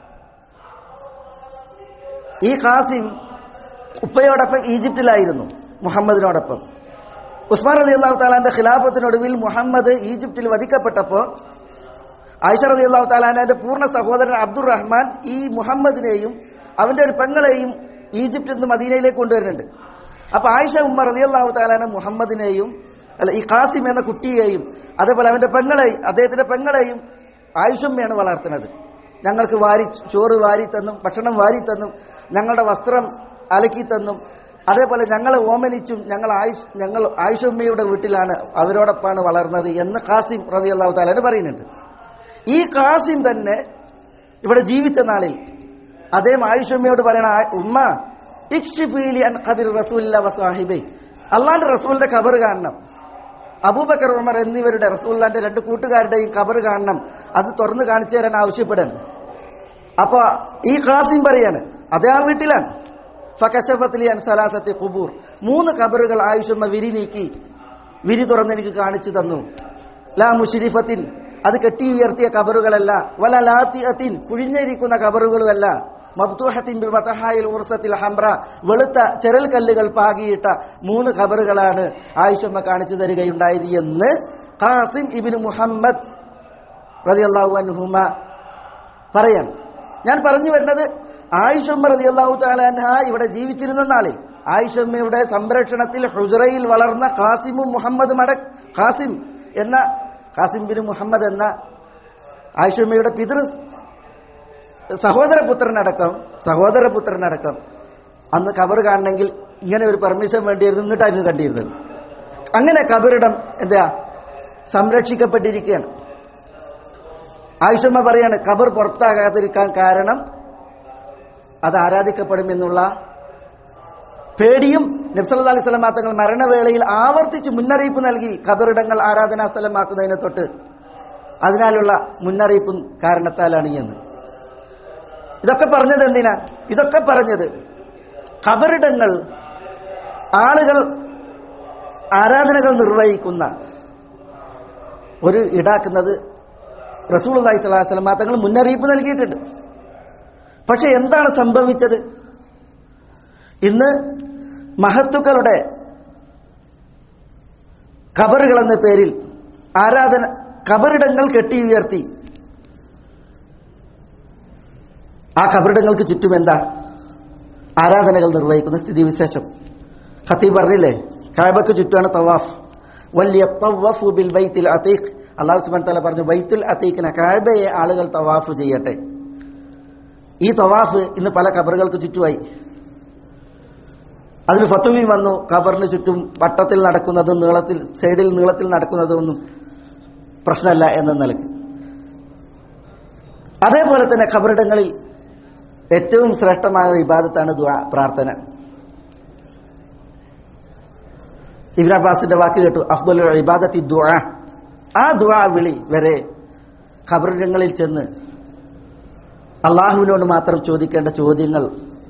ഈ ഖാസിം ഉപ്പയോടൊപ്പം ഈജിപ്തിലായിരുന്നു മുഹമ്മദിനോടൊപ്പം ഉസ്മാൻ അലി അള്ളാഹു താലാന്റെ ഖിലാഫത്തിനൊടുവിൽ മുഹമ്മദ് ഈജിപ്തിൽ വധിക്കപ്പെട്ടപ്പോൾ ആയിഷ അലി അള്ളാഹു താലാന്റെ പൂർണ്ണ സഹോദരൻ അബ്ദുൾ റഹ്മാൻ ഈ മുഹമ്മദിനെയും അവന്റെ ഒരു പെങ്ങളെയും ഈജിപ്തിൽ നിന്ന് മദീനയിലേക്ക് കൊണ്ടുവരുന്നുണ്ട് അപ്പൊ ആയിഷ ഉമ്മർ അലി അള്ളാഹു താലാന മുഹമ്മദിനെയും അല്ല ഈ ഖാസിം എന്ന കുട്ടിയെയും അതേപോലെ അവന്റെ പെങ്ങളെയും അദ്ദേഹത്തിന്റെ പെങ്ങളെയും ആയിഷമ്മയാണ് വളർത്തുന്നത് ഞങ്ങൾക്ക് വാരി ചോറ് വാരി തന്നും ഭക്ഷണം വാരി തന്നും ഞങ്ങളുടെ വസ്ത്രം അലക്കി തന്നും അതേപോലെ ഞങ്ങളെ ഓമനിച്ചും ഞങ്ങൾ ആയിഷ് ഞങ്ങൾ ആയിഷമ്മയുടെ വീട്ടിലാണ് അവരോടൊപ്പമാണ് വളർന്നത് എന്ന് ഖാസിം റതി അള്ളാഹു താലാന് പറയുന്നുണ്ട് ഈ ഖാസിം തന്നെ ഇവിടെ ജീവിച്ച നാളിൽ അദ്ദേഹം ആയിഷമ്മയോട് പറയണ "ആ- ഉമ്മ ഇക്ഷിഫീലി അൻ ഖബിർ റസൂലില്ല വസാഹിബൈ അള്ളാന്റെ റസൂലിന്റെ ഖബർ കാണണം അബൂബക്കർ ഉമർ എന്നിവരുടെ റസൂല്ലാന്റെ രണ്ട് കൂട്ടുകാരുടെയും ഖബർ കാണണം അത് തുറന്നു കാണിച്ചു തരാൻ ആവശ്യപ്പെടാണ് അപ്പൊ ഈ ഖാസിം പറയാണ് അതേ ആ വീട്ടിലാണ് ഫകശഫത്തിലി അൻ സലാസത്തെ കുബൂർ മൂന്ന് ഖബറുകൾ ആയുഷമ്മ വിരി നീക്കി വിരി തുറന്ന് എനിക്ക് കാണിച്ചു തന്നു ലാ മുഷിരിഫത്തിൻ അത് കെട്ടി ഉയർത്തിയ കബറുകളല്ല വല ലാത്തിയത്തിൻ കുഴിഞ്ഞിരിക്കുന്ന കബറുകളുമല്ല മബ്തൂഹത്തിൻ ബി മതഹായിൽ ഉർസത്തിൽ ഹംറ വെളുത്ത ചെരൽ കല്ലുകൾ പാകിയിട്ട മൂന്ന് ഖബറുകളാണ് ആയിഷമ്മ കാണിച്ചു തരികയുണ്ടായത് എന്ന് ഖാസിം ഇബിന് മുഹമ്മദ് റളിയല്ലാഹു അൻഹുമ പറയാണ് ഞാൻ പറഞ്ഞു വരുന്നത് ആയിഷമ്മ റളിയല്ലാഹു തആല അൻഹ ഇവിടെ ജീവിച്ചിരുന്ന നാളിൽ ആയിഷമ്മയുടെ സംരക്ഷണത്തിൽ ഹുജറയിൽ വളർന്ന ഖാസിമും മുഹമ്മദും അട ഖാസിം എന്ന ഖാസിം ബിൻ മുഹമ്മദ് എന്ന ആയിഷമ്മയുടെ പിതൃ സഹോദരപുത്രനടക്കം സഹോദരപുത്രനടക്കം അന്ന് കബർ കാണണമെങ്കിൽ ഇങ്ങനെ ഒരു പെർമിഷൻ വേണ്ടിയിരുന്നു എന്നിട്ടായിരുന്നു കണ്ടിരുന്നത് അങ്ങനെ കബറിടം എന്താ സംരക്ഷിക്കപ്പെട്ടിരിക്കുകയാണ് ആയിഷമ്മ പറയാണ് കബർ പുറത്താകാതിരിക്കാൻ കാരണം അത് ആരാധിക്കപ്പെടുമെന്നുള്ള പേടിയും നബ്സല്ലാ അലൈഹി സ്വലമാ തങ്ങൾ മരണവേളയിൽ ആവർത്തിച്ച് മുന്നറിയിപ്പ് നൽകി ഖബറിടങ്ങൾ ആരാധനാ സ്ഥലമാക്കുന്നതിനെ തൊട്ട് അതിനാലുള്ള മുന്നറിയിപ്പും കാരണത്താലാണ് എന്ന് ഇതൊക്കെ പറഞ്ഞത് എന്തിനാ ഇതൊക്കെ പറഞ്ഞത് ഖബറിടങ്ങൾ ആളുകൾ ആരാധനകൾ നിർവഹിക്കുന്ന ഒരു ഇടാക്കുന്നത് റസൂൽ അള്ളഹി സ്വലാഹു വസ്ലമ തങ്ങൾ മുന്നറിയിപ്പ് നൽകിയിട്ടുണ്ട് പക്ഷെ എന്താണ് സംഭവിച്ചത് ഇന്ന് മഹത്തുക്കളുടെ ഖബറുകൾ എന്ന പേരിൽ ആരാധന ഖബറിടങ്ങൾ കെട്ടി ഉയർത്തി ആ ഖബറിടങ്ങൾക്ക് ചുറ്റും എന്താ ആരാധനകൾ നിർവഹിക്കുന്ന സ്ഥിതിവിശേഷം ഖത്തീബ് പറഞ്ഞില്ലേ കാബക്ക് ചുറ്റുമാണ് തവാഫ് വലിയ തവഫു ബിൽ ബൈത്തിൽ അതീഖ് അള്ളാഹു സുബാൻ തല പറഞ്ഞു ബൈത്തുൽ അത്തീക്കിനെ കാഴ്ബയെ ആളുകൾ തവാഫ് ചെയ്യട്ടെ ഈ തവാഫ് ഇന്ന് പല കബറുകൾക്ക് ചുറ്റുമായി അതിന് ഫത്തുവി വന്നു കബറിന് ചുറ്റും വട്ടത്തിൽ നടക്കുന്നതും നീളത്തിൽ സൈഡിൽ നീളത്തിൽ നടക്കുന്നതൊന്നും പ്രശ്നമല്ല എന്ന നിലയ്ക്ക് അതേപോലെ തന്നെ ഖബറിടങ്ങളിൽ ഏറ്റവും ശ്രേഷ്ഠമായ വിവാദത്താണ് ദുആ പ്രാർത്ഥന ഇബ്രാ അബ്ബാസിന്റെ വാക്ക് കേട്ടു അഫ്ദുൽ ഇബാദത്തി ദുആ ആ ദുആ വിളി വരെ ഖബറിടങ്ങളിൽ ചെന്ന് അള്ളാഹുവിനോട് മാത്രം ചോദിക്കേണ്ട ചോദ്യങ്ങൾ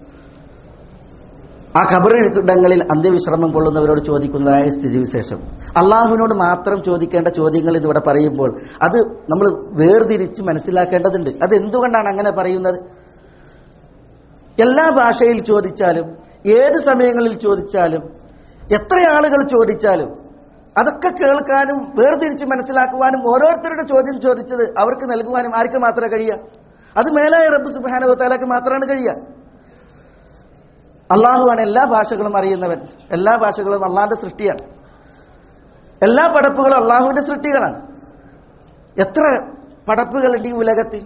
ആ ഖബറിടങ്ങളിൽ അന്ത്യവിശ്രമം കൊള്ളുന്നവരോട് ചോദിക്കുന്നതായ സ്ഥിതിവിശേഷം അള്ളാഹുവിനോട് മാത്രം ചോദിക്കേണ്ട ചോദ്യങ്ങൾ ഇതിവിടെ പറയുമ്പോൾ അത് നമ്മൾ വേർതിരിച്ച് മനസ്സിലാക്കേണ്ടതുണ്ട് അത് എന്തുകൊണ്ടാണ് അങ്ങനെ പറയുന്നത് എല്ലാ ഭാഷയിൽ ചോദിച്ചാലും ഏത് സമയങ്ങളിൽ ചോദിച്ചാലും എത്ര ആളുകൾ ചോദിച്ചാലും അതൊക്കെ കേൾക്കാനും വേർതിരിച്ച് മനസ്സിലാക്കുവാനും ഓരോരുത്തരുടെ ചോദ്യം ചോദിച്ചത് അവർക്ക് നൽകുവാനും ആർക്ക് മാത്രമേ കഴിയുക അത് മേലായ റബ്ബ് സുബാനുവത്താലക്ക് മാത്രമാണ് കഴിയുക അള്ളാഹുവാണ് എല്ലാ ഭാഷകളും അറിയുന്നവൻ എല്ലാ ഭാഷകളും അള്ളാഹിന്റെ സൃഷ്ടിയാണ് എല്ലാ പടപ്പുകളും അള്ളാഹുവിന്റെ സൃഷ്ടികളാണ് എത്ര പടപ്പുകളുണ്ട് ഈ ഉലകത്തിൽ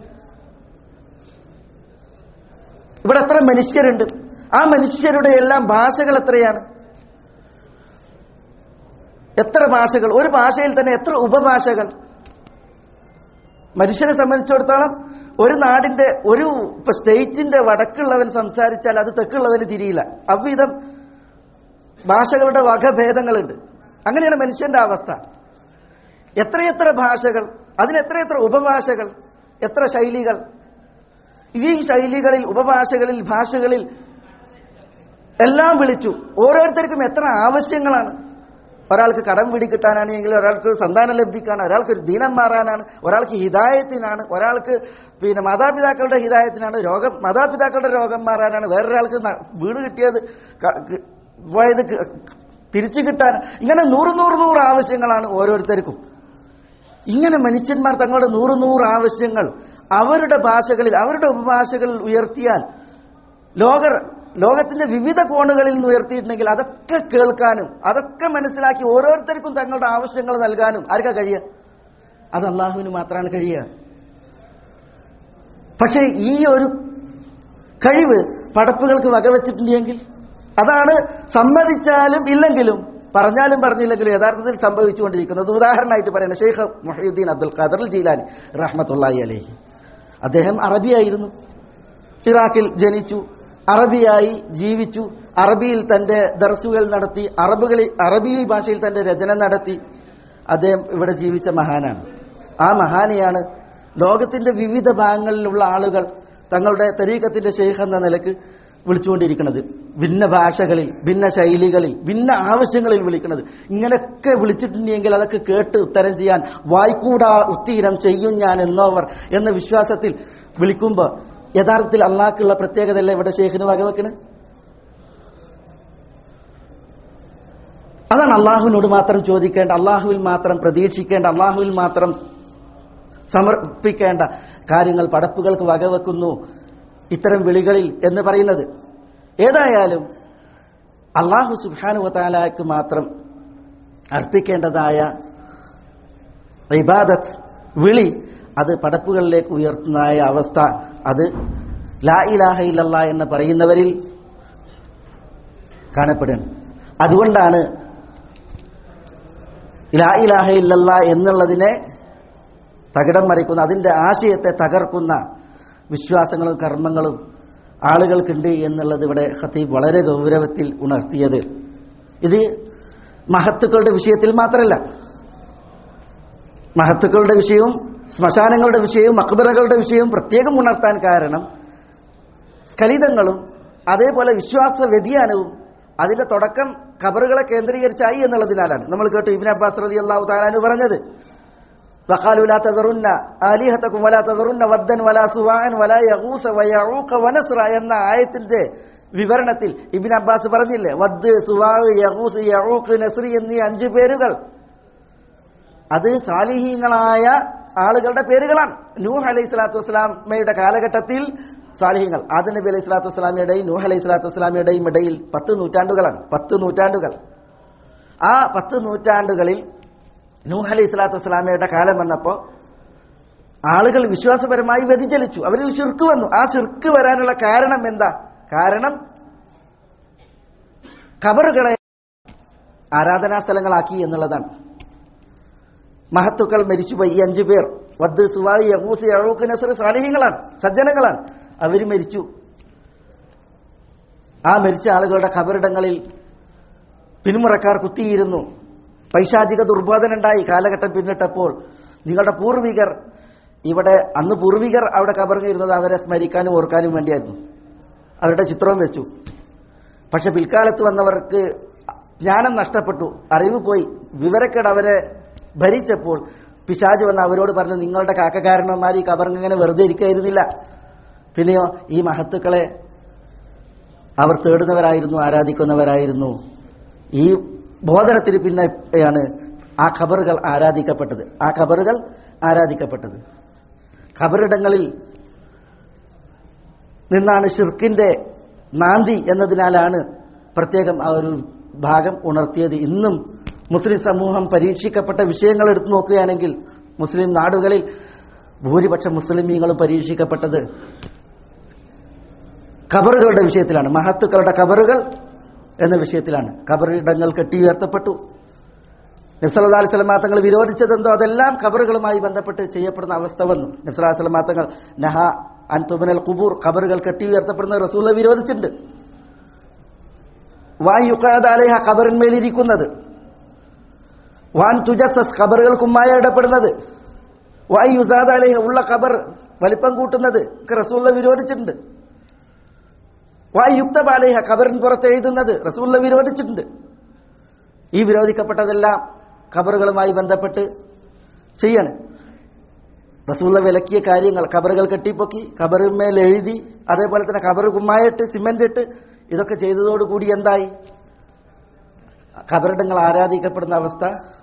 ഇവിടെ എത്ര മനുഷ്യരുണ്ട് ആ മനുഷ്യരുടെ എല്ലാം ഭാഷകൾ എത്രയാണ് എത്ര ഭാഷകൾ ഒരു ഭാഷയിൽ തന്നെ എത്ര ഉപഭാഷകൾ മനുഷ്യനെ സംബന്ധിച്ചിടത്തോളം ഒരു നാടിന്റെ ഒരു ഇപ്പൊ സ്റ്റേറ്റിന്റെ വടക്കുള്ളവൻ സംസാരിച്ചാൽ അത് തെക്കുള്ളവന് തിരിയില്ല അவ்விധം ഭാഷകളുടെ വകഭേദങ്ങളുണ്ട് അങ്ങനെയാണ് മനുഷ്യന്റെ അവസ്ഥ എത്രയെത്ര ഭാഷകൾ അതിന് എത്രയെത്ര ഉപഭാഷകൾ എത്ര ശൈലികൾ ഈ ശൈലികളിൽ ഉപഭാഷകളിൽ ഭാഷകളിൽ എല്ലാം വിളിച്ചു ഓരോരുത്തർക്കും എത്ര ആവശ്യങ്ങളാണ് ഒരാൾക്ക് കടം പിടിക്കിട്ടാനാണെങ്കിൽ ഒരാൾക്ക് സന്താന ലബ്ധിക്കാണ് ഒരാൾക്ക് ഒരു ദീനം മാറാനാണ് ഒരാൾക്ക് ഹിതായത്തിനാണ് ഒരാൾക്ക് പിന്നെ മാതാപിതാക്കളുടെ ഹിതായത്തിനാണ് രോഗം മാതാപിതാക്കളുടെ രോഗം മാറാനാണ് വേറൊരാൾക്ക് ന- വീട് കിട്ടിയത് ക- ക- പോയത് ക- തിരിച്ചു കിട്ടാൻ ഇങ്ങനെ നൂറ് നൂറ് നൂറ് ആവശ്യങ്ങളാണ് ഓരോരുത്തർക്കും ഇങ്ങനെ മനുഷ്യന്മാർ തങ്ങളുടെ നൂറ് നൂറ് ആവശ്യങ്ങൾ അവരുടെ ഭാഷകളിൽ അവരുടെ ഉപഭാഷകളിൽ ഉയർത്തിയാൽ ലോകർ ലോകത്തിന്റെ വിവിധ കോണുകളിൽ നിന്ന് ഉയർത്തിയിട്ടുണ്ടെങ്കിൽ അതൊക്കെ കേൾക്കാനും അതൊക്കെ മനസ്സിലാക്കി ഓരോരുത്തർക്കും തങ്ങളുടെ ആവശ്യങ്ങൾ നൽകാനും ആർക്കാ കഴിയുക അത് അള്ളാഹുവിന് മാത്രമാണ് കഴിയുക പക്ഷേ ഈ ഒരു കഴിവ് പടപ്പുകൾക്ക് വകവെച്ചിട്ടുണ്ടെങ്കിൽ അതാണ് സമ്മതിച്ചാലും ഇല്ലെങ്കിലും പറഞ്ഞാലും പറഞ്ഞില്ലെങ്കിലും യഥാർത്ഥത്തിൽ സംഭവിച്ചുകൊണ്ടിരിക്കുന്നത് ഉദാഹരണമായിട്ട് പറയുന്നത് ഷെയ്ഖ് മുഹീദ്ദീൻ അബ്ദുൽ ഖാദർ ജീലാനി റഹ്മത്തുള്ളാഹി അലൈഹി അദ്ദേഹം അറബിയായിരുന്നു ഇറാഖിൽ ജനിച്ചു അറബിയായി ജീവിച്ചു അറബിയിൽ തന്റെ ദർസുകൾ നടത്തി അറബുകളിൽ അറബി ഭാഷയിൽ തന്റെ രചന നടത്തി അദ്ദേഹം ഇവിടെ ജീവിച്ച മഹാനാണ് ആ മഹാനെയാണ് ലോകത്തിന്റെ വിവിധ ഭാഗങ്ങളിലുള്ള ആളുകൾ തങ്ങളുടെ തരീക്കത്തിന്റെ ഷെയ്ഖ് എന്ന നിലക്ക് വിളിച്ചുകൊണ്ടിരിക്കുന്നത് ഭിന്ന ഭാഷകളിൽ ഭിന്ന ശൈലികളിൽ ഭിന്ന ആവശ്യങ്ങളിൽ വിളിക്കുന്നത് ഇങ്ങനെയൊക്കെ വിളിച്ചിട്ടുണ്ടെങ്കിൽ അതൊക്കെ കേട്ട് ഉത്തരം ചെയ്യാൻ വായിക്കൂടാ ഉത്തീരം ചെയ്യും ഞാൻ എന്നോവർ എന്ന വിശ്വാസത്തിൽ വിളിക്കുമ്പോൾ യഥാർത്ഥത്തിൽ അള്ളാഹ്ക്കുള്ള പ്രത്യേകതയല്ല ഇവിടെ ഷെയ്ഖിന് വകവെക്കണ് അതാണ് അള്ളാഹുവിനോട് മാത്രം ചോദിക്കേണ്ട അള്ളാഹുവിൽ മാത്രം പ്രതീക്ഷിക്കേണ്ട അള്ളാഹുവിൽ മാത്രം സമർപ്പിക്കേണ്ട കാര്യങ്ങൾ പടപ്പുകൾക്ക് വകവെക്കുന്നു ഇത്തരം വിളികളിൽ എന്ന് പറയുന്നത് ഏതായാലും അള്ളാഹു സുബാനുവത്താലാക്ക് മാത്രം അർപ്പിക്കേണ്ടതായ ഇബാദത്ത് വിളി അത് പടപ്പുകളിലേക്ക് ഉയർത്തുന്നതായ അവസ്ഥ അത് ലാ ഇലാഹ ഇല്ലല്ലാ എന്ന് പറയുന്നവരിൽ കാണപ്പെടുന്നു അതുകൊണ്ടാണ് ലാ ഇലാഹ ഇല്ലല്ല എന്നുള്ളതിനെ തകിടം മറിക്കുന്ന അതിന്റെ ആശയത്തെ തകർക്കുന്ന വിശ്വാസങ്ങളും കർമ്മങ്ങളും ആളുകൾക്കുണ്ട് എന്നുള്ളത് ഇവിടെ ഖത്തീബ് വളരെ ഗൗരവത്തിൽ ഉണർത്തിയത് ഇത് മഹത്തുക്കളുടെ വിഷയത്തിൽ മാത്രമല്ല മഹത്തുക്കളുടെ വിഷയവും ശ്മശാനങ്ങളുടെ വിഷയവും മക്ബറകളുടെ വിഷയവും പ്രത്യേകം ഉണർത്താൻ കാരണം സ്ഖലിതങ്ങളും അതേപോലെ വിശ്വാസ വ്യതിയാനവും അതിന്റെ തുടക്കം ഖബറുകളെ കേന്ദ്രീകരിച്ചായി എന്നുള്ളതിനാലാണ് നമ്മൾ കേട്ടു ഇബിൻ അബ്ബാസ് റതി അള്ളാഹു താലാനു പറഞ്ഞത് وقالوا لا تذرن آلهتكم ولا تذرن ودا ولا سواعا ولا يغوث ويعوق ونسر എന്ന ആയത്തിന്റെ വിവരണത്തിൽ ഇബിൻ അബ്ബാസ് പറഞ്ഞില്ലേ വദ് സുവാവ് യഹൂസ് യഊഖ് നസ്രി എന്നീ അഞ്ച് പേരുകൾ അത് സാലിഹീങ്ങളായ ആളുകളുടെ പേരുകളാണ് നൂഹ് അലൈഹി സ്വലാത്തു വസ്സലാമയുടെ കാലഘട്ടത്തിൽ സാലിഹീങ്ങൾ ആദ്യ നബി അലൈഹി സ്വലാത്തു വസ്സലാമയുടെയും നൂഹ് അലൈഹി സ്വലാത്തു വസ്സലാമയുടെയും ഇടയിൽ പത്ത് നൂറ്റാണ്ടുകളാണ് പത്ത് നൂറ്റാണ്ടുകൾ ആ പത്ത് നൂറ്റാണ്ടുകളിൽ നൂഹ് അലൈഹി സ്വലാത്തു വസ്സലാമയുടെ കാലം വന്നപ്പോൾ ആളുകൾ വിശ്വാസപരമായി വ്യതിചലിച്ചു അവരിൽ ശിർക്ക് വന്നു ആ ശിർക്ക് വരാനുള്ള കാരണം എന്താ കാരണം കബറുകളെ ആരാധനാ സ്ഥലങ്ങളാക്കി എന്നുള്ളതാണ് മഹത്തുക്കൾ മരിച്ചുപോയി ഈ അഞ്ചു പേർ വദ് സുവായി യഹൂസ് യഹൂക്ക് നസർ സാലിഹ്യങ്ങളാണ് സജ്ജനങ്ങളാണ് അവർ മരിച്ചു ആ മരിച്ച ആളുകളുടെ കബറിടങ്ങളിൽ പിന്മുറക്കാർ കുത്തിയിരുന്നു പൈശാചിക ദുർബോധനുണ്ടായി കാലഘട്ടം പിന്നിട്ടപ്പോൾ നിങ്ങളുടെ പൂർവികർ ഇവിടെ അന്ന് പൂർവികർ അവിടെ കബറിങ്ങിരുന്നത് അവരെ സ്മരിക്കാനും ഓർക്കാനും വേണ്ടിയായിരുന്നു അവരുടെ ചിത്രവും വെച്ചു പക്ഷെ പിൽക്കാലത്ത് വന്നവർക്ക് ജ്ഞാനം നഷ്ടപ്പെട്ടു അറിവ് പോയി വിവരക്കേട് അവരെ ഭരിച്ചപ്പോൾ പിശാജ് വന്ന് അവരോട് പറഞ്ഞു നിങ്ങളുടെ കാക്കകാരണന്മാർ ഈ കബറിങ്ങനെ വെറുതെ ഇരിക്കായിരുന്നില്ല പിന്നെയോ ഈ മഹത്തുക്കളെ അവർ തേടുന്നവരായിരുന്നു ആരാധിക്കുന്നവരായിരുന്നു ഈ ബോധനത്തിന് പിന്നെയാണ് ആ ഖബറുകൾ ആരാധിക്കപ്പെട്ടത് ആ ഖബറുകൾ ആരാധിക്കപ്പെട്ടത് ഖബറിടങ്ങളിൽ നിന്നാണ് ഷിർക്കിന്റെ നാന്തി എന്നതിനാലാണ് പ്രത്യേകം ആ ഒരു ഭാഗം ഉണർത്തിയത് ഇന്നും മുസ്ലിം സമൂഹം പരീക്ഷിക്കപ്പെട്ട വിഷയങ്ങൾ എടുത്തു നോക്കുകയാണെങ്കിൽ മുസ്ലിം നാടുകളിൽ ഭൂരിപക്ഷം മുസ്ലിമീങ്ങളും പരീക്ഷിക്കപ്പെട്ടത് ഖബറുകളുടെ വിഷയത്തിലാണ് മഹത്തുക്കളുടെ ഖബറുകൾ എന്ന വിഷയത്തിലാണ് ഖബറിടങ്ങൾ കെട്ടിയുയർത്തപ്പെട്ടു നബ്സല്ലാ അലൈഹി സ്വലമാ തങ്ങൾ വിരോധിച്ചതെന്തോ അതെല്ലാം ഖബറുകളുമായി ബന്ധപ്പെട്ട് ചെയ്യപ്പെടുന്ന അവസ്ഥ വന്നു നബ്സല്ലാ സ്വലമാ തങ്ങൾ നഹ അൻ തുബനൽ കുബൂർ ഖബറുകൾ കെട്ടിയുയർത്തപ്പെടുന്ന റസൂല വിരോധിച്ചിട്ടുണ്ട് വാൻ യുക്കാദ് അലേഹ ഖബറിന്മേലിരിക്കുന്നത് വാൻ തുജസസ് ഖബറുകൾ കുമ്മായ ഇടപെടുന്നത് വാൻ യുസാദ് അലേഹ ഉള്ള ഖബർ വലിപ്പം കൂട്ടുന്നത് ഒക്കെ റസൂല വിരോധിച്ചിട്ടുണ്ട് വാൻ യുക്തബ് അലേഹ ഖബറിൻ പുറത്ത് എഴുതുന്നത് റസൂല വിരോധിച്ചിട്ടുണ്ട് ഈ വിരോധിക്കപ്പെട്ടതെല്ലാം ഖബറുകളുമായി ബന്ധപ്പെട്ട് ചെയ്യാണ് റസൂള്ള വിലക്കിയ കാര്യങ്ങൾ ഖബറുകൾ കെട്ടിപ്പൊക്കി ഖബറിന്മേൽ എഴുതി അതേപോലെ തന്നെ ഖബർ കുമ്മായിട്ട് സിമെന്റ് ഇട്ട് ഇതൊക്കെ ചെയ്തതോടുകൂടി എന്തായി ഖബറിടങ്ങൾ ആരാധിക്കപ്പെടുന്ന അവസ്ഥ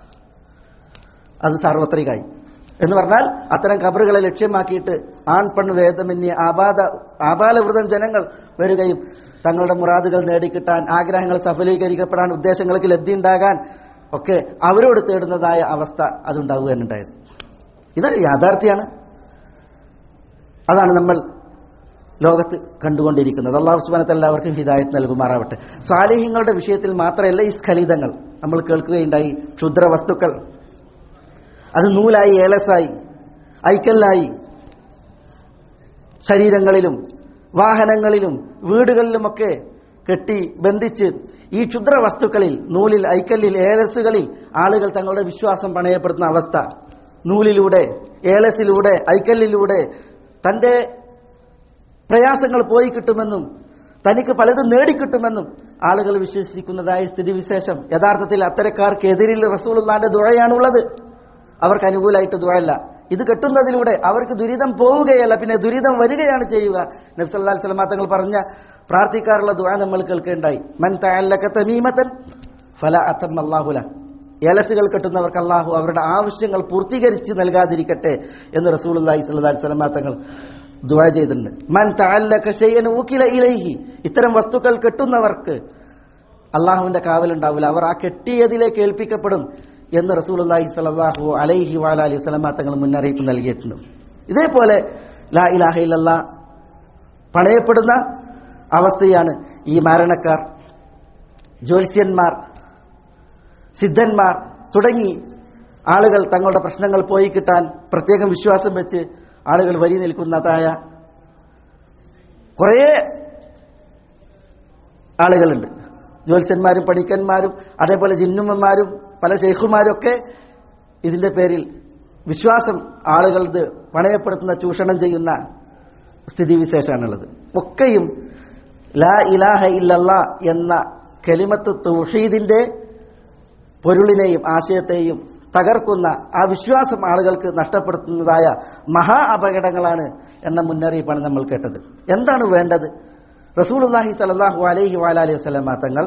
അത് സാർവത്രികമായി എന്ന് പറഞ്ഞാൽ അത്തരം ഖബറുകളെ ലക്ഷ്യമാക്കിയിട്ട് ആൺ പെൺ വേദമന്യ ആപാദ ആപാലവൃതം ജനങ്ങൾ വരികയും തങ്ങളുടെ മുറാദുകൾ നേടിക്കിട്ടാൻ ആഗ്രഹങ്ങൾ സഫലീകരിക്കപ്പെടാൻ ഉദ്ദേശങ്ങൾക്ക് ലബ്ധി ഉണ്ടാകാൻ ഒക്കെ അവരോട് തേടുന്നതായ അവസ്ഥ അതുണ്ടാവുകയാണുണ്ടായത് ഇതൊരു യാഥാർത്ഥ്യമാണ് അതാണ് നമ്മൾ ലോകത്ത് കണ്ടുകൊണ്ടിരിക്കുന്നത് അള്ളാഹു സുബാനത്ത് എല്ലാവർക്കും ഹിദായത്ത് നൽകുമാറാവട്ടെ സാലിഹ്യങ്ങളുടെ വിഷയത്തിൽ മാത്രമല്ല ഈ സ്ഖലിതങ്ങൾ നമ്മൾ കേൾക്കുകയുണ്ടായി ക്ഷുദ്ര വസ്തുക്കൾ അത് നൂലായി ഏലസായി ഐക്കല്ലായി ശരീരങ്ങളിലും വാഹനങ്ങളിലും വീടുകളിലുമൊക്കെ കെട്ടി ബന്ധിച്ച് ഈ ക്ഷുദ്ര വസ്തുക്കളിൽ നൂലിൽ ഐക്കല്ലിൽ ഏലസുകളിൽ ആളുകൾ തങ്ങളുടെ വിശ്വാസം പണയപ്പെടുത്തുന്ന അവസ്ഥ നൂലിലൂടെ ഏലസിലൂടെ ഐക്കല്ലിലൂടെ തന്റെ പ്രയാസങ്ങൾ പോയി കിട്ടുമെന്നും തനിക്ക് പലതും നേടിക്കിട്ടുമെന്നും ആളുകൾ വിശ്വസിക്കുന്നതായ സ്ഥിതിവിശേഷം യഥാർത്ഥത്തിൽ അത്തരക്കാർക്കെതിരിൽ റസൂലുള്ളാന്റെ ദുഴയാണുള്ളത് അവർക്ക് അനുകൂലമായിട്ട് ദുഴയല്ല ഇത് കെട്ടുന്നതിലൂടെ അവർക്ക് ദുരിതം പോവുകയല്ല പിന്നെ ദുരിതം വരികയാണ് ചെയ്യുക നബ്സല്ലാ സ്വലമാ തങ്ങൾ പറഞ്ഞ പ്രാർത്ഥിക്കാറുള്ള ദുഴ നമ്മൾ കേൾക്കേണ്ടായി മൻ തഅല്ലക തമീമത്തൻ ഫല അത്തം അള്ളാഹുല ഏലസുകൾ കെട്ടുന്നവർക്ക് അള്ളാഹു അവരുടെ ആവശ്യങ്ങൾ പൂർത്തീകരിച്ച് നൽകാതിരിക്കട്ടെ എന്ന് റസൂലി സ്വല്ലാ സ്വലമാ തങ്ങൾ ദുആ ചെയ്തിട്ടുണ്ട് മൻ തഅല്ലക ഷൈഅൻ ഊക്കില ഇലൈഹി ഇത്തരം വസ്തുക്കൾ കെട്ടുന്നവർക്ക് അള്ളാഹുവിന്റെ കാവലുണ്ടാവില്ല അവർ ആ കെട്ടിയതിലേക്ക് ഏൽപ്പിക്കപ്പെടും എന്ന് റസൂലുള്ളാഹി സ്വല്ലല്ലാഹു അലൈഹി വഅലി വസല്ലമ തങ്ങൾ മുന്നറിയിപ്പ് നൽകിയിട്ടുണ്ട് ഇതേപോലെ ലാ ഇലാഹ ഇല്ലല്ലാ പണയപ്പെടുന്ന അവസ്ഥയാണ് ഈ മരണക്കാർ ജ്യോത്സ്യന്മാർ സിദ്ധന്മാർ തുടങ്ങി ആളുകൾ തങ്ങളുടെ പ്രശ്നങ്ങൾ പോയി കിട്ടാൻ പ്രത്യേകം വിശ്വാസം വെച്ച് ആളുകൾ വരി നിൽക്കുന്നതായ കുറേ ആളുകളുണ്ട് ജ്യോത്സ്യന്മാരും പണിക്കന്മാരും അതേപോലെ ജിന്നുമ്മന്മാരും പല ഷെയ്ഖുമാരും ഒക്കെ ഇതിന്റെ പേരിൽ വിശ്വാസം ആളുകളത് പണയപ്പെടുത്തുന്ന ചൂഷണം ചെയ്യുന്ന സ്ഥിതിവിശേഷമാണുള്ളത് ഒക്കെയും ലാ ഇലാഹ ഇല്ലല്ല എന്ന കലിമത്ത് തൗഹീദിന്റെ പൊരുളിനെയും ആശയത്തെയും തകർക്കുന്ന ആ വിശ്വാസം ആളുകൾക്ക് നഷ്ടപ്പെടുത്തുന്നതായ മഹാ അപകടങ്ങളാണ് എന്ന മുന്നറിയിപ്പാണ് നമ്മൾ കേട്ടത് എന്താണ് വേണ്ടത് റസൂലുല്ലാഹി സലല്ലാഹു അലൈഹി വാലി വസ്ലമ തങ്ങൾ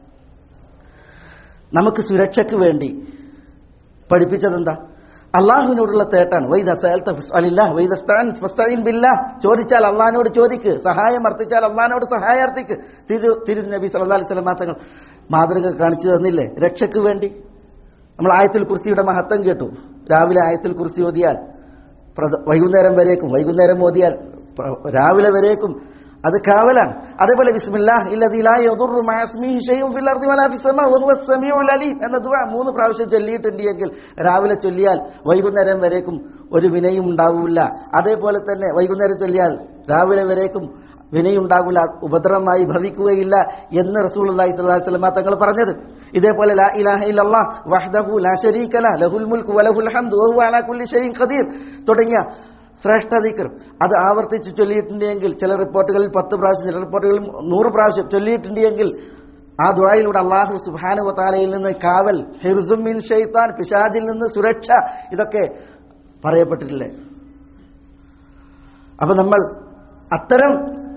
നമുക്ക് സുരക്ഷയ്ക്ക് വേണ്ടി പഠിപ്പിച്ചതെന്താ അള്ളാഹുവിനോടുള്ള തേട്ടാണ് വൈദ സഅൽത ഫസ്അലില്ലാഹ് വൈദ സ്തഅൻ ഫസ്തഈൻ ബില്ലാഹ് ചോദിച്ചാൽ അള്ളാഹിനോട് ചോദിക്ക് സഹായം അർത്ഥിച്ചാൽ അള്ളാഹിനോട് സഹായം അർത്ഥിക്ക് തിരു തിരു നബി സല്ലല്ലാഹു അലൈഹി വസല്ലം തങ്ങൾ മാതൃക കാണിച്ചു തന്നില്ലേ രക്ഷയ്ക്ക് വേണ്ടി നമ്മൾ ആയത്തുൽ കുർസിയുടെ മഹത്വം കേട്ടു രാവിലെ ആയത്തുൽ കുർസി ഓതിയാൽ പ്രത- വൈകുന്നേരം വരേക്കും വൈകുന്നേരം ഓതിയാൽ പ്ര- രാവിലെ വരേക്കും അത് കാവലാണ് അതേപോലെ ബിസ്മില്ലാഹ് ഇല്ലദീ ലാ യദുറു മഅ ഇസ്മിഹി ഷൈഉൻ ഫിൽ അർദി വലാ ഫിസ് സമാ വഹുവ സമീഉൽ അലീം എന്ന ദുആ മൂന്ന് പ്രാവശ്യം ചൊല്ലിയിട്ടുണ്ടെങ്കിൽ രാവിലെ ചൊല്ലിയാൽ വൈകുന്നേരം വരേക്കും ഒരു വിനയും ഉണ്ടാവില്ല അതേപോലെ തന്നെ വൈകുന്നേരം ചൊല്ലിയാൽ രാവിലെ വരേക്കും വിനയുണ്ടാകില്ല ഉപദ്രവമായി ഭവിക്കുകയില്ല എന്ന് റസൂലുള്ളാഹി സ്വല്ലല്ലാഹി അലൈഹി വസല്ലം തങ്ങൾ പറഞ്ഞത് ഇതേപോലെ ലാ ഇലാഹ ഇല്ലല്ലാഹ് വഹ്ദഹു ലാ ശരീക ലഹു ലഹുൽ മുൽക്കു വലഹുൽ ഹംദു വഹുവ അലാ കുല്ലി ഷൈഇൻ ഖദീർ തുടങ്ങിയ ശ്രേഷ്ഠ ദിക്ർ അത് ആവർത്തിച്ച് ചൊല്ലിയിട്ടുണ്ടെങ്കിൽ ചില റിപ്പോർട്ടുകളിൽ പത്ത് പ്രാവശ്യം ചില റിപ്പോർട്ടുകളിൽ നൂറ് പ്രാവശ്യം ചൊല്ലിയിട്ടുണ്ടെങ്കിൽ ആ ദുആയിലൂടെ അള്ളാഹു സുബ്ഹാനഹു വതആലയിൽ നിന്ന് കാവൽ ഹിർസും മിൻ ഷൈത്താൻ പിശാചിൽ നിന്ന് സുരക്ഷ ഇതൊക്കെ പറയപ്പെട്ടിട്ടില്ലേ അപ്പൊ നമ്മൾ അത്തരം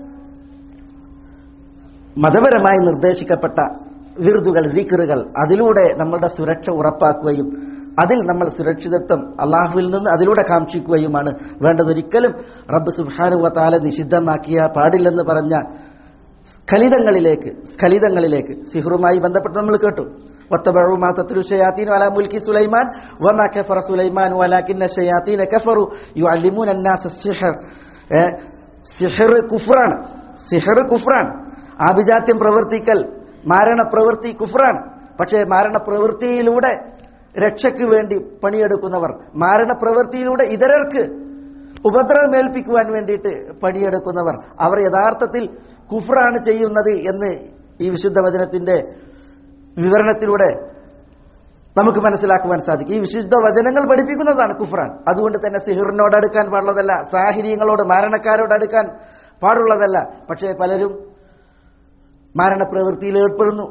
മതപരമായി നിർദ്ദേശിക്കപ്പെട്ട വിറുതുകൾ ദിക്റുകൾ അതിലൂടെ നമ്മളുടെ സുരക്ഷ ഉറപ്പാക്കുകയും അതിൽ നമ്മൾ സുരക്ഷിതത്വം അള്ളാഹുവിൽ നിന്ന് അതിലൂടെ കാക്ഷിക്കുകയുമാണ് വേണ്ടത് ഒരിക്കലും റബ്ബ് സുബാനുവത്താല നിഷിദ്ധമാക്കിയ പാടില്ലെന്ന് പറഞ്ഞ സ്ഖലിതങ്ങളിലേക്ക് സ്ഖലിതങ്ങളിലേക്ക് സിഹറുമായി ബന്ധപ്പെട്ട് നമ്മൾ കേട്ടു واتبعوا ما تتلو الشياطين على ملك سليمان وما كفر سليمان ولكن الشياطين كفروا يعلمون الناس السحر ഏ, സിഹർ കുഫ്രാണ് സിഹർ കുഫ്രാണ് ആഭിജാത്യം പ്രവർത്തിക്കൽ മാരണ പ്രവൃത്തി കുഫ്രാണ് പക്ഷേ മാരണ പ്രവൃത്തിയിലൂടെ രക്ഷയ്ക്ക് വേണ്ടി പണിയെടുക്കുന്നവർ മാരണ പ്രവൃത്തിയിലൂടെ ഇതരർക്ക് ഉപദ്രവമേൽപ്പിക്കുവാൻ വേണ്ടിയിട്ട് പണിയെടുക്കുന്നവർ അവർ യഥാർത്ഥത്തിൽ കുഫ്രാണ് ചെയ്യുന്നത് എന്ന് ഈ വിശുദ്ധ വചനത്തിന്റെ വിവരണത്തിലൂടെ നമുക്ക് മനസ്സിലാക്കുവാൻ സാധിക്കും ഈ വിശുദ്ധ വചനങ്ങൾ പഠിപ്പിക്കുന്നതാണ് കുഫ്രാൻ അതുകൊണ്ട് തന്നെ സിഹിറിനോട് അടുക്കാൻ പാടുള്ളതല്ല സാഹിര്യങ്ങളോട് മാരണക്കാരോട് അടുക്കാൻ പാടുള്ളതല്ല പക്ഷേ പലരും മാരണപ്രവൃത്തിയിൽ ഏർപ്പെടുന്നു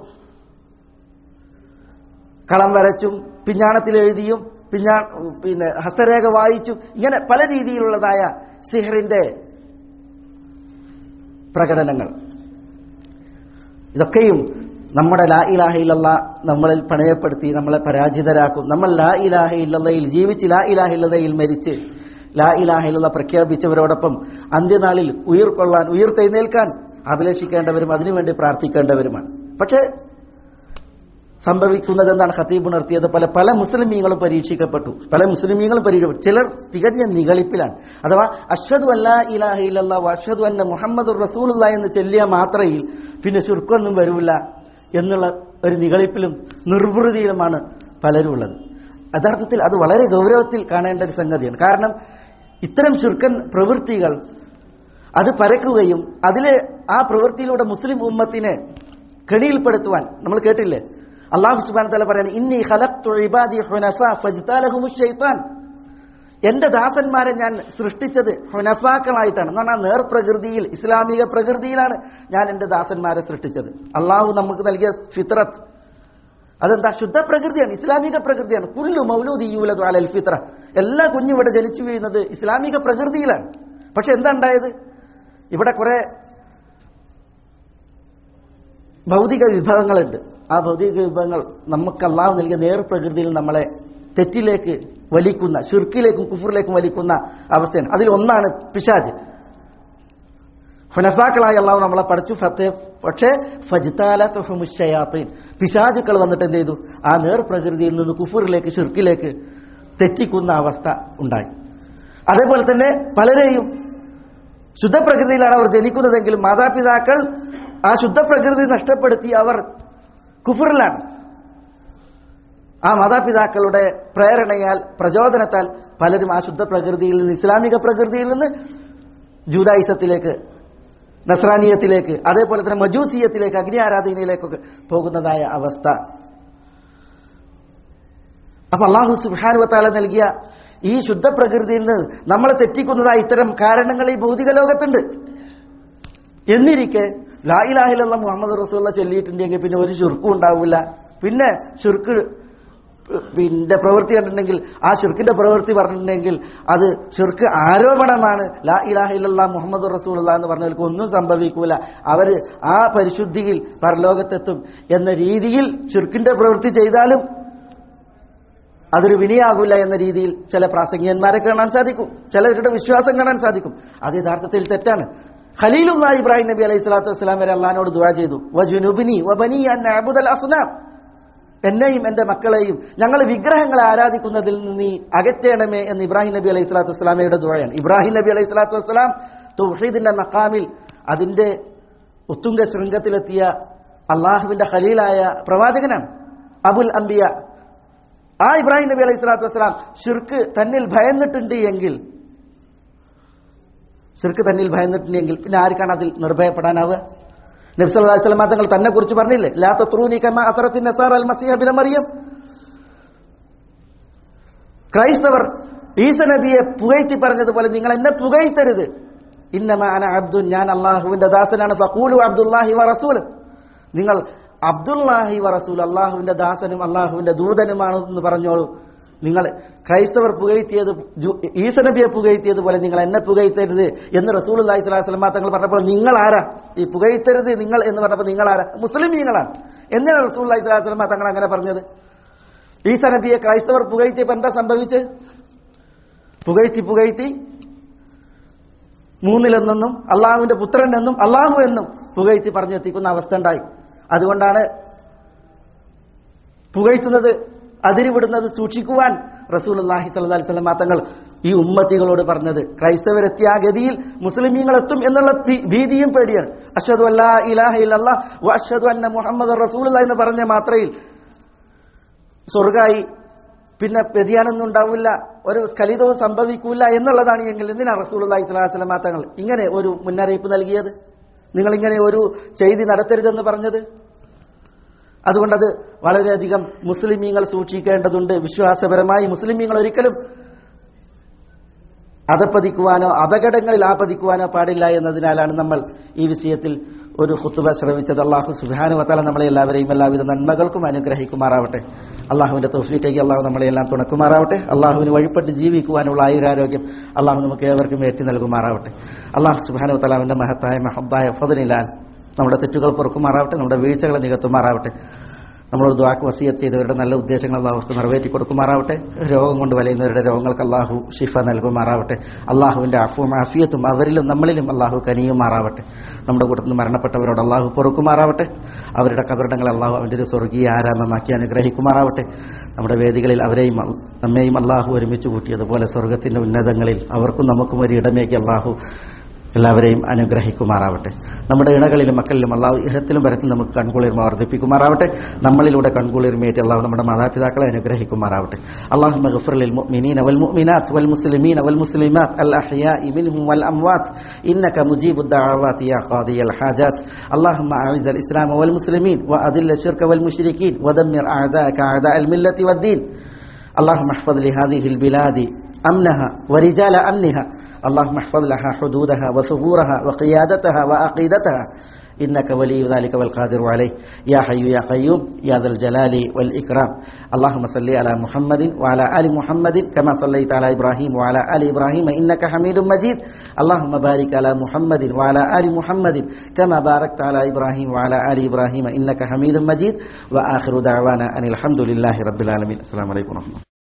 കളം വരച്ചും പിഞ്ഞാണത്തിൽ എഴുതിയും പിഞ്ഞാ പിന്നെ ഹസ്തരേഖ വായിച്ചും ഇങ്ങനെ പല രീതിയിലുള്ളതായ സിഹറിന്റെ പ്രകടനങ്ങൾ ഇതൊക്കെയും നമ്മുടെ ലാ ഇലാഹ ഇല്ലല്ല നമ്മളിൽ പണയപ്പെടുത്തി നമ്മളെ പരാജിതരാക്കും നമ്മൾ ലാ ഇലാഹ ഇല്ലല്ലയിൽ ജീവിച്ച് ലാ ഇലാഹ ഇല്ലതയിൽ മരിച്ച് ലാ ഇലാഹ ഇല്ലല്ല പ്രഖ്യാപിച്ചവരോടൊപ്പം അന്ത്യനാളിൽ ഉയിർ കൊള്ളാൻ ഉയിർ തെയ്നേൽക്കാൻ അഭിലേഷിക്കേണ്ടവരും അതിനുവേണ്ടി പ്രാർത്ഥിക്കേണ്ടവരുമാണ് പക്ഷേ സംഭവിക്കുന്നത് എന്താണ് ഖത്തീബ് ഉണർത്തിയത് പല പല മുസ്ലിമീങ്ങളും പരീക്ഷിക്കപ്പെട്ടു പല മുസ്ലിമീങ്ങളും പരീക്ഷിക്കപ്പെട്ടു ചിലർ തികഞ്ഞ നികളിപ്പിലാണ് അഥവാ അഷ്ഹദു അല്ലാ ഇലാഹ ഇല്ലല്ലാ അഷ്ഹദു അന്ന മുഹമ്മദ് റസൂലുള്ള എന്ന് ചൊല്ലിയ മാത്രയിൽ പിന്നെ ശുർക്കൊന്നും വരില്ല എന്നുള്ള ഒരു നികളിപ്പിലും നിർവൃതിയിലുമാണ് പലരും ഉള്ളത് യഥാർത്ഥത്തിൽ അത് വളരെ ഗൗരവത്തിൽ കാണേണ്ട ഒരു സംഗതിയാണ് കാരണം ഇത്തരം ശുർക്കൻ പ്രവൃത്തികൾ അത് പരക്കുകയും അതിലെ ആ പ്രവൃത്തിയിലൂടെ മുസ്ലിം ഉമ്മത്തിനെ കെണിയിൽപ്പെടുത്തുവാൻ നമ്മൾ കേട്ടില്ലേ അള്ളാഹു സുബാൻ തല പറയാണ് ഇന്നി ഖലഖ്തു ഇബാദി ഹുനഫ ഫജ്താലഹുമു ശൈത്താൻ എന്റെ ദാസന്മാരെ ഞാൻ സൃഷ്ടിച്ചത് ഹുനഫാക്കളായിട്ടാണ് എന്ന് പറഞ്ഞാൽ നേർപ്രകൃതിയിൽ ഇസ്ലാമിക പ്രകൃതിയിലാണ് ഞാൻ എന്റെ ദാസന്മാരെ സൃഷ്ടിച്ചത് അള്ളാഹു നമുക്ക് നൽകിയ ഫിത്രത്ത് അതെന്താ ശുദ്ധ പ്രകൃതിയാണ് ഇസ്ലാമിക പ്രകൃതിയാണ് കുല്ലു മൗലൂദി യൂലദു അലൽ ഫിത്ര എല്ലാ കുഞ്ഞും ഇവിടെ ജനിച്ചു വീഴുന്നത് ഇസ്ലാമിക പ്രകൃതിയിലാണ് പക്ഷെ എന്താ ഉണ്ടായത് ഇവിടെ കുറെ ഭൗതിക വിഭവങ്ങളുണ്ട് ആ ഭൗതിക വിഭവങ്ങൾ നമുക്ക് അള്ളാഹു നൽകിയ നേർപ്രകൃതിയിൽ നമ്മളെ തെറ്റിലേക്ക് വലിക്കുന്ന ഷിർക്കിലേക്കും കുഫറിലേക്കും വലിക്കുന്ന അവസ്ഥയാണ് അതിൽ ഒന്നാണ് പിശാജ് ഫനഫാക്കളായി അള്ളാഹു നമ്മളെ പഠിച്ചു ഫത്തേ പക്ഷേ ഫജിത്താലത്തുഹമുഷയാത്തീൻ പിശാചുക്കൾ വന്നിട്ട് എന്ത് ചെയ്തു ആ നേർപ്രകൃതിയിൽ നിന്ന് കുഫറിലേക്ക് ഷിർക്കിലേക്ക് തെറ്റിക്കുന്ന അവസ്ഥ ഉണ്ടായി അതേപോലെ തന്നെ പലരെയും ശുദ്ധപ്രകൃതിയിലാണ് അവർ ജനിക്കുന്നതെങ്കിലും മാതാപിതാക്കൾ ആ ശുദ്ധപ്രകൃതി നഷ്ടപ്പെടുത്തി അവർ കുഫറിലാണ് ആ മാതാപിതാക്കളുടെ പ്രേരണയാൽ പ്രചോദനത്താൽ പലരും ആ ശുദ്ധ പ്രകൃതിയിൽ നിന്ന് ഇസ്ലാമിക പ്രകൃതിയിൽ നിന്ന് ജൂതായിസത്തിലേക്ക് നസ്രാനീയത്തിലേക്ക് അതേപോലെ തന്നെ മജൂസിയത്തിലേക്ക് അഗ്നി ആരാധനയിലേക്കൊക്കെ പോകുന്നതായ അവസ്ഥ അപ്പൊ അള്ളാഹു സുബാനുവത്താല നൽകിയ ഈ ശുദ്ധ പ്രകൃതിയിൽ നിന്ന് നമ്മളെ തെറ്റിക്കുന്നതായ ഇത്തരം കാരണങ്ങൾ ഈ ഭൗതിക ലോകത്തുണ്ട് എന്നിരിക്കെ ലായിലാഹിലുള്ള മുഹമ്മദ് റസൂള്ള ചൊല്ലിയിട്ടുണ്ടെങ്കിൽ പിന്നെ ഒരു ചുർക്കും ഉണ്ടാവില്ല പിന്നെ ചുർക്ക് പിന്നെ പ്രവൃത്തി കണ്ടിട്ടുണ്ടെങ്കിൽ ആ ഷിർക്കിന്റെ പ്രവൃത്തി പറഞ്ഞിട്ടുണ്ടെങ്കിൽ അത് ഷിർക്ക് ആരോപണമാണ് ലാ ഇലാഹ ഇല്ലല്ലാ മുഹമ്മദ് റസൂലുള്ള എന്ന് പറഞ്ഞവർക്ക് ഒന്നും സംഭവിക്കൂല അവര് ആ പരിശുദ്ധിയിൽ പരലോകത്തെത്തും എന്ന രീതിയിൽ ഷിർക്കിന്റെ പ്രവൃത്തി ചെയ്താലും അതൊരു വിനിയാകില്ല എന്ന രീതിയിൽ ചില പ്രാസംഗികന്മാരെ കാണാൻ സാധിക്കും ചിലരുടെ വിശ്വാസം കാണാൻ സാധിക്കും അത് യഥാർത്ഥത്തിൽ തെറ്റാണ് ഖലീലുള്ള ഇബ്രാഹിം നബി അലൈഹി സ്വലാത്തു വസ്സലാം വരെ അള്ളഹാനോട് ദുവാ ചെയ്തു വജുനുബിനി വബനി അൻ അബുദൽ അസ്നാം എന്നെയും എന്റെ മക്കളെയും ഞങ്ങൾ വിഗ്രഹങ്ങളെ ആരാധിക്കുന്നതിൽ നിന്ന് നീ അകറ്റണമേ എന്ന് ഇബ്രാഹിം നബി അലൈഹി സ്വലാത്തു വസ്സലാമയുടെ ദുഴയാണ് ഇബ്രാഹിം നബി അലൈഹി സ്വലാത്തു വസ്സലാം തൗഹീദിന്റെ മക്കാമിൽ അതിന്റെ ഉത്തുംഗ ശൃംഗത്തിലെത്തിയ അള്ളാഹുവിന്റെ ഖലീലായ പ്രവാചകനാണ് അബുൽ അംബിയ ആ ഇബ്രാഹിം നബി അലൈഹി സ്വലാത്തു വസ്സലാം ഷിർക്ക് തന്നിൽ ഭയന്നിട്ടുണ്ട് എങ്കിൽ ഷിർക്ക് തന്നിൽ ഭയന്നിട്ടുണ്ടെങ്കിൽ പിന്നെ ആർക്കാണ് അതിൽ നിർഭയപ്പെടാനാവുക നബി സല്ലല്ലാഹു അലൈഹി വസല്ലം തങ്ങൾ തന്നെ കുറിച്ച് പറഞ്ഞില്ലേ ലാ തത്രൂനി കമാ അത്രത്തിൻ നസാർ അൽ മസീഹ ബിൻ മറിയം ക്രൈസ്തവർ ഈസ നബിയെ പുകഴ്ത്തി പറഞ്ഞതുപോലെ നിങ്ങൾ എന്നെ പുകഴ്ത്തരുത് ഇന്നമ അന അബ്ദു ഞാൻ അള്ളാഹുവിന്റെ ദാസനാണ് ഫഖൂലു അബ്ദുല്ലാഹി വ റസൂൽ നിങ്ങൾ അബ്ദുല്ലാഹി വ റസൂൽ അള്ളാഹുവിന്റെ ദാസനും അള്ളാഹുവിന്റെ ദൂതനുമാണ് എന്ന് പറഞ്ഞോളൂ നിങ്ങൾ ക്രൈസ്തവർ പുകഴ്ത്തിയത് ജു- ഈസ നബിയെ പുകഴ്ത്തിയതുപോലെ നിങ്ങൾ എന്നെ പുകഴ്ത്തരുത് എന്ന് റസൂൽ അള്ളാഹി സ്വലാഹു വസ്ലമ തങ്ങൾ പറഞ്ഞപ്പോൾ നിങ്ങൾ ആരാ ഈ പുകഴ്ത്തരുത് നിങ്ങൾ എന്ന് പറഞ്ഞപ്പോൾ നിങ്ങൾ ആരാ മുസ്ലിമീങ്ങളാണ് എന്തിനാണ് റസൂൽ അള്ളാഹി സ്വലാഹു വസ്ലമ തങ്ങൾ അങ്ങനെ പറഞ്ഞത് ഈസ നബിയെ ക്രൈസ്തവർ പുകഴ്ത്തിയപ്പോൾ എന്താ സംഭവിച്ചത് പുകഴ്ത്തി പുകഴ്ത്തി മൂന്നിലെന്നും അള്ളാഹുവിന്റെ പുത്രൻ എന്നും അള്ളാഹു എന്നും പുകഴ്ത്തി പറഞ്ഞെത്തിക്കുന്ന അവസ്ഥ ഉണ്ടായി അതുകൊണ്ടാണ് പുകഴ്ത്തുന്നത് അതിരിവിടുന്നത് സൂക്ഷിക്കുവാൻ റസൂൽ അള്ളാഹി സല്ലി സ്വലം തങ്ങൾ ഈ ഉമ്മത്തികളോട് പറഞ്ഞത് ക്രൈസ്തവരെത്തിയ ആ ഗതിയിൽ മുസ്ലിമീങ്ങൾ എത്തും എന്നുള്ള ഭീ- ഭീതിയും പേടിയാണ് അഷദു അല്ലാ ഇലാഹ ഇല്ലല്ലാ വ അഷ്ഹദു അന്ന മുഹമ്മദ് റസൂൽ എന്ന് പറഞ്ഞ മാത്രയിൽ സ്വർഗായി പിന്നെ വ്യതിയാനൊന്നും ഉണ്ടാവില്ല ഒരു സ്ഖലിതവും സംഭവിക്കൂല എന്നുള്ളതാണ് എങ്കിൽ എന്തിനാ റസൂൽ അള്ളാഹി സ്വലാഹു വസ്ലം തങ്ങൾ ഇങ്ങനെ ഒരു മുന്നറിയിപ്പ് നൽകിയത് നിങ്ങൾ ഇങ്ങനെ ഒരു ചെയ്തി നടത്തരുതെന്ന് പറഞ്ഞത് അതുകൊണ്ടത് വളരെയധികം മുസ്ലിമീങ്ങൾ സൂക്ഷിക്കേണ്ടതുണ്ട് വിശ്വാസപരമായി മുസ്ലിമീങ്ങൾ ഒരിക്കലും അധപ്പതിക്കുവാനോ അപകടങ്ങളിൽ ആപതിക്കുവാനോ പാടില്ല എന്നതിനാലാണ് നമ്മൾ ഈ വിഷയത്തിൽ ഒരു ഹുത്തുബ ശ്രമിച്ചത് അള്ളാഹു സുബാനു വത്താല നമ്മളെ എല്ലാവരെയും എല്ലാവിധ നന്മകൾക്കും അനുഗ്രഹിക്കുമാറാവട്ടെ അള്ളാഹുവിന്റെ തോഫിക്കേക്ക് അള്ളാഹു നമ്മളെ എല്ലാം തുണക്കുമാറാവട്ടെ അള്ളാഹുവിന് വഴിപ്പെട്ട് ജീവിക്കുവാനുള്ള ആയുരാരോഗ്യം അള്ളാഹു നമുക്ക് ഏവർക്കും ഏറ്റി നൽകുമാറാവട്ടെ അള്ളാഹു സുബാനു വത്താലാവിന്റെ മഹത്തായ മഹബായ ഫതിനിലാൽ നമ്മുടെ തെറ്റുകൾ പൊറുക്കുമാറാവട്ടെ നമ്മുടെ വീഴ്ചകളെ നികത്തുമാറാവട്ടെ നമ്മളോട് ദ്വാക്ക് വസിയത്ത് ചെയ്തവരുടെ നല്ല ഉദ്ദേശങ്ങൾ അള്ളാഹു അവർക്ക് നിറവേറ്റി കൊടുക്കുമാറാവട്ടെ രോഗം കൊണ്ട് വലയുന്നവരുടെ രോഗങ്ങൾക്ക് അള്ളാഹു ഷിഫ നൽകുമാറാവട്ടെ അള്ളാഹുവിന്റെ അഫുവും ആഫിയത്തും അവരിലും നമ്മളിലും അള്ളാഹു കനിയുമാറാവട്ടെ നമ്മുടെ കൂട്ടത്തിൽ നിന്ന് മരണപ്പെട്ടവരോട് അള്ളാഹു പൊറുക്കുമാറാവട്ടെ അവരുടെ കബറിടങ്ങൾ അള്ളാഹു അവൻ്റെ ഒരു സ്വർഗീയ ആരാമമാക്കി അനുഗ്രഹിക്കുമാറാവട്ടെ നമ്മുടെ വേദികളിൽ അവരെയും അൽ- നമ്മെയും അള്ളാഹു ഒരുമിച്ച് കൂട്ടിയതുപോലെ സ്വർഗത്തിന്റെ ഉന്നതങ്ങളിൽ അവർക്കും നമുക്കും ഒരു ഇടമേക്ക് അള്ളാഹു എല്ലാവരെയും അനുഗ്രഹിക്കുമാറാവട്ടെ നമ്മുടെ ഇണകളിലും മക്കളിലും അള്ളാഹു ഇഹത്തിലും വരത്തിൽ നമുക്ക് കൺകുളിർമ വർദ്ധിപ്പിക്കുമാറാവട്ടെ നമ്മളിലൂടെ കൺകുളിർമയേറ്റ് അള്ളാഹു നമ്മുടെ മാതാപിതാക്കളെ അനുഗ്രഹിക്കുമാറാവട്ടെ അള്ളാഹു മഗ്ഫിർ ലിൽ മുഅ്മിനീന വൽ മുഅ്മിനാത്ത് വൽ മുസ്ലിമീന വൽ മുസ്ലിമാത്ത് അൽ അഹ്യാഇ മിൻഹും വൽ അംവാത്ത് ഇന്നക മുജീബു الدعوات يا قاضي الحاجات اللهم أعز الإسلام والمسلمين وأذل الشرك والمشركين ودمر أعداءك أعداء الملة والدين اللهم احفظ لهذه البلاد أمنها ورجال أمنها اللهم احفظ لها حدودها وثغورها وقيادتها وعقيدتها إنك ولي ذلك والقادر عليه يا حي يا قيوم يا ذا الجلال والإكرام اللهم صل على محمد وعلى آل محمد كما صليت على إبراهيم وعلى آل إبراهيم إنك حميد مجيد اللهم بارك على محمد وعلى آل محمد كما باركت على إبراهيم وعلى آل إبراهيم إنك حميد مجيد وآخر دعوانا أن الحمد لله رب العالمين السلام عليكم ورحمة الله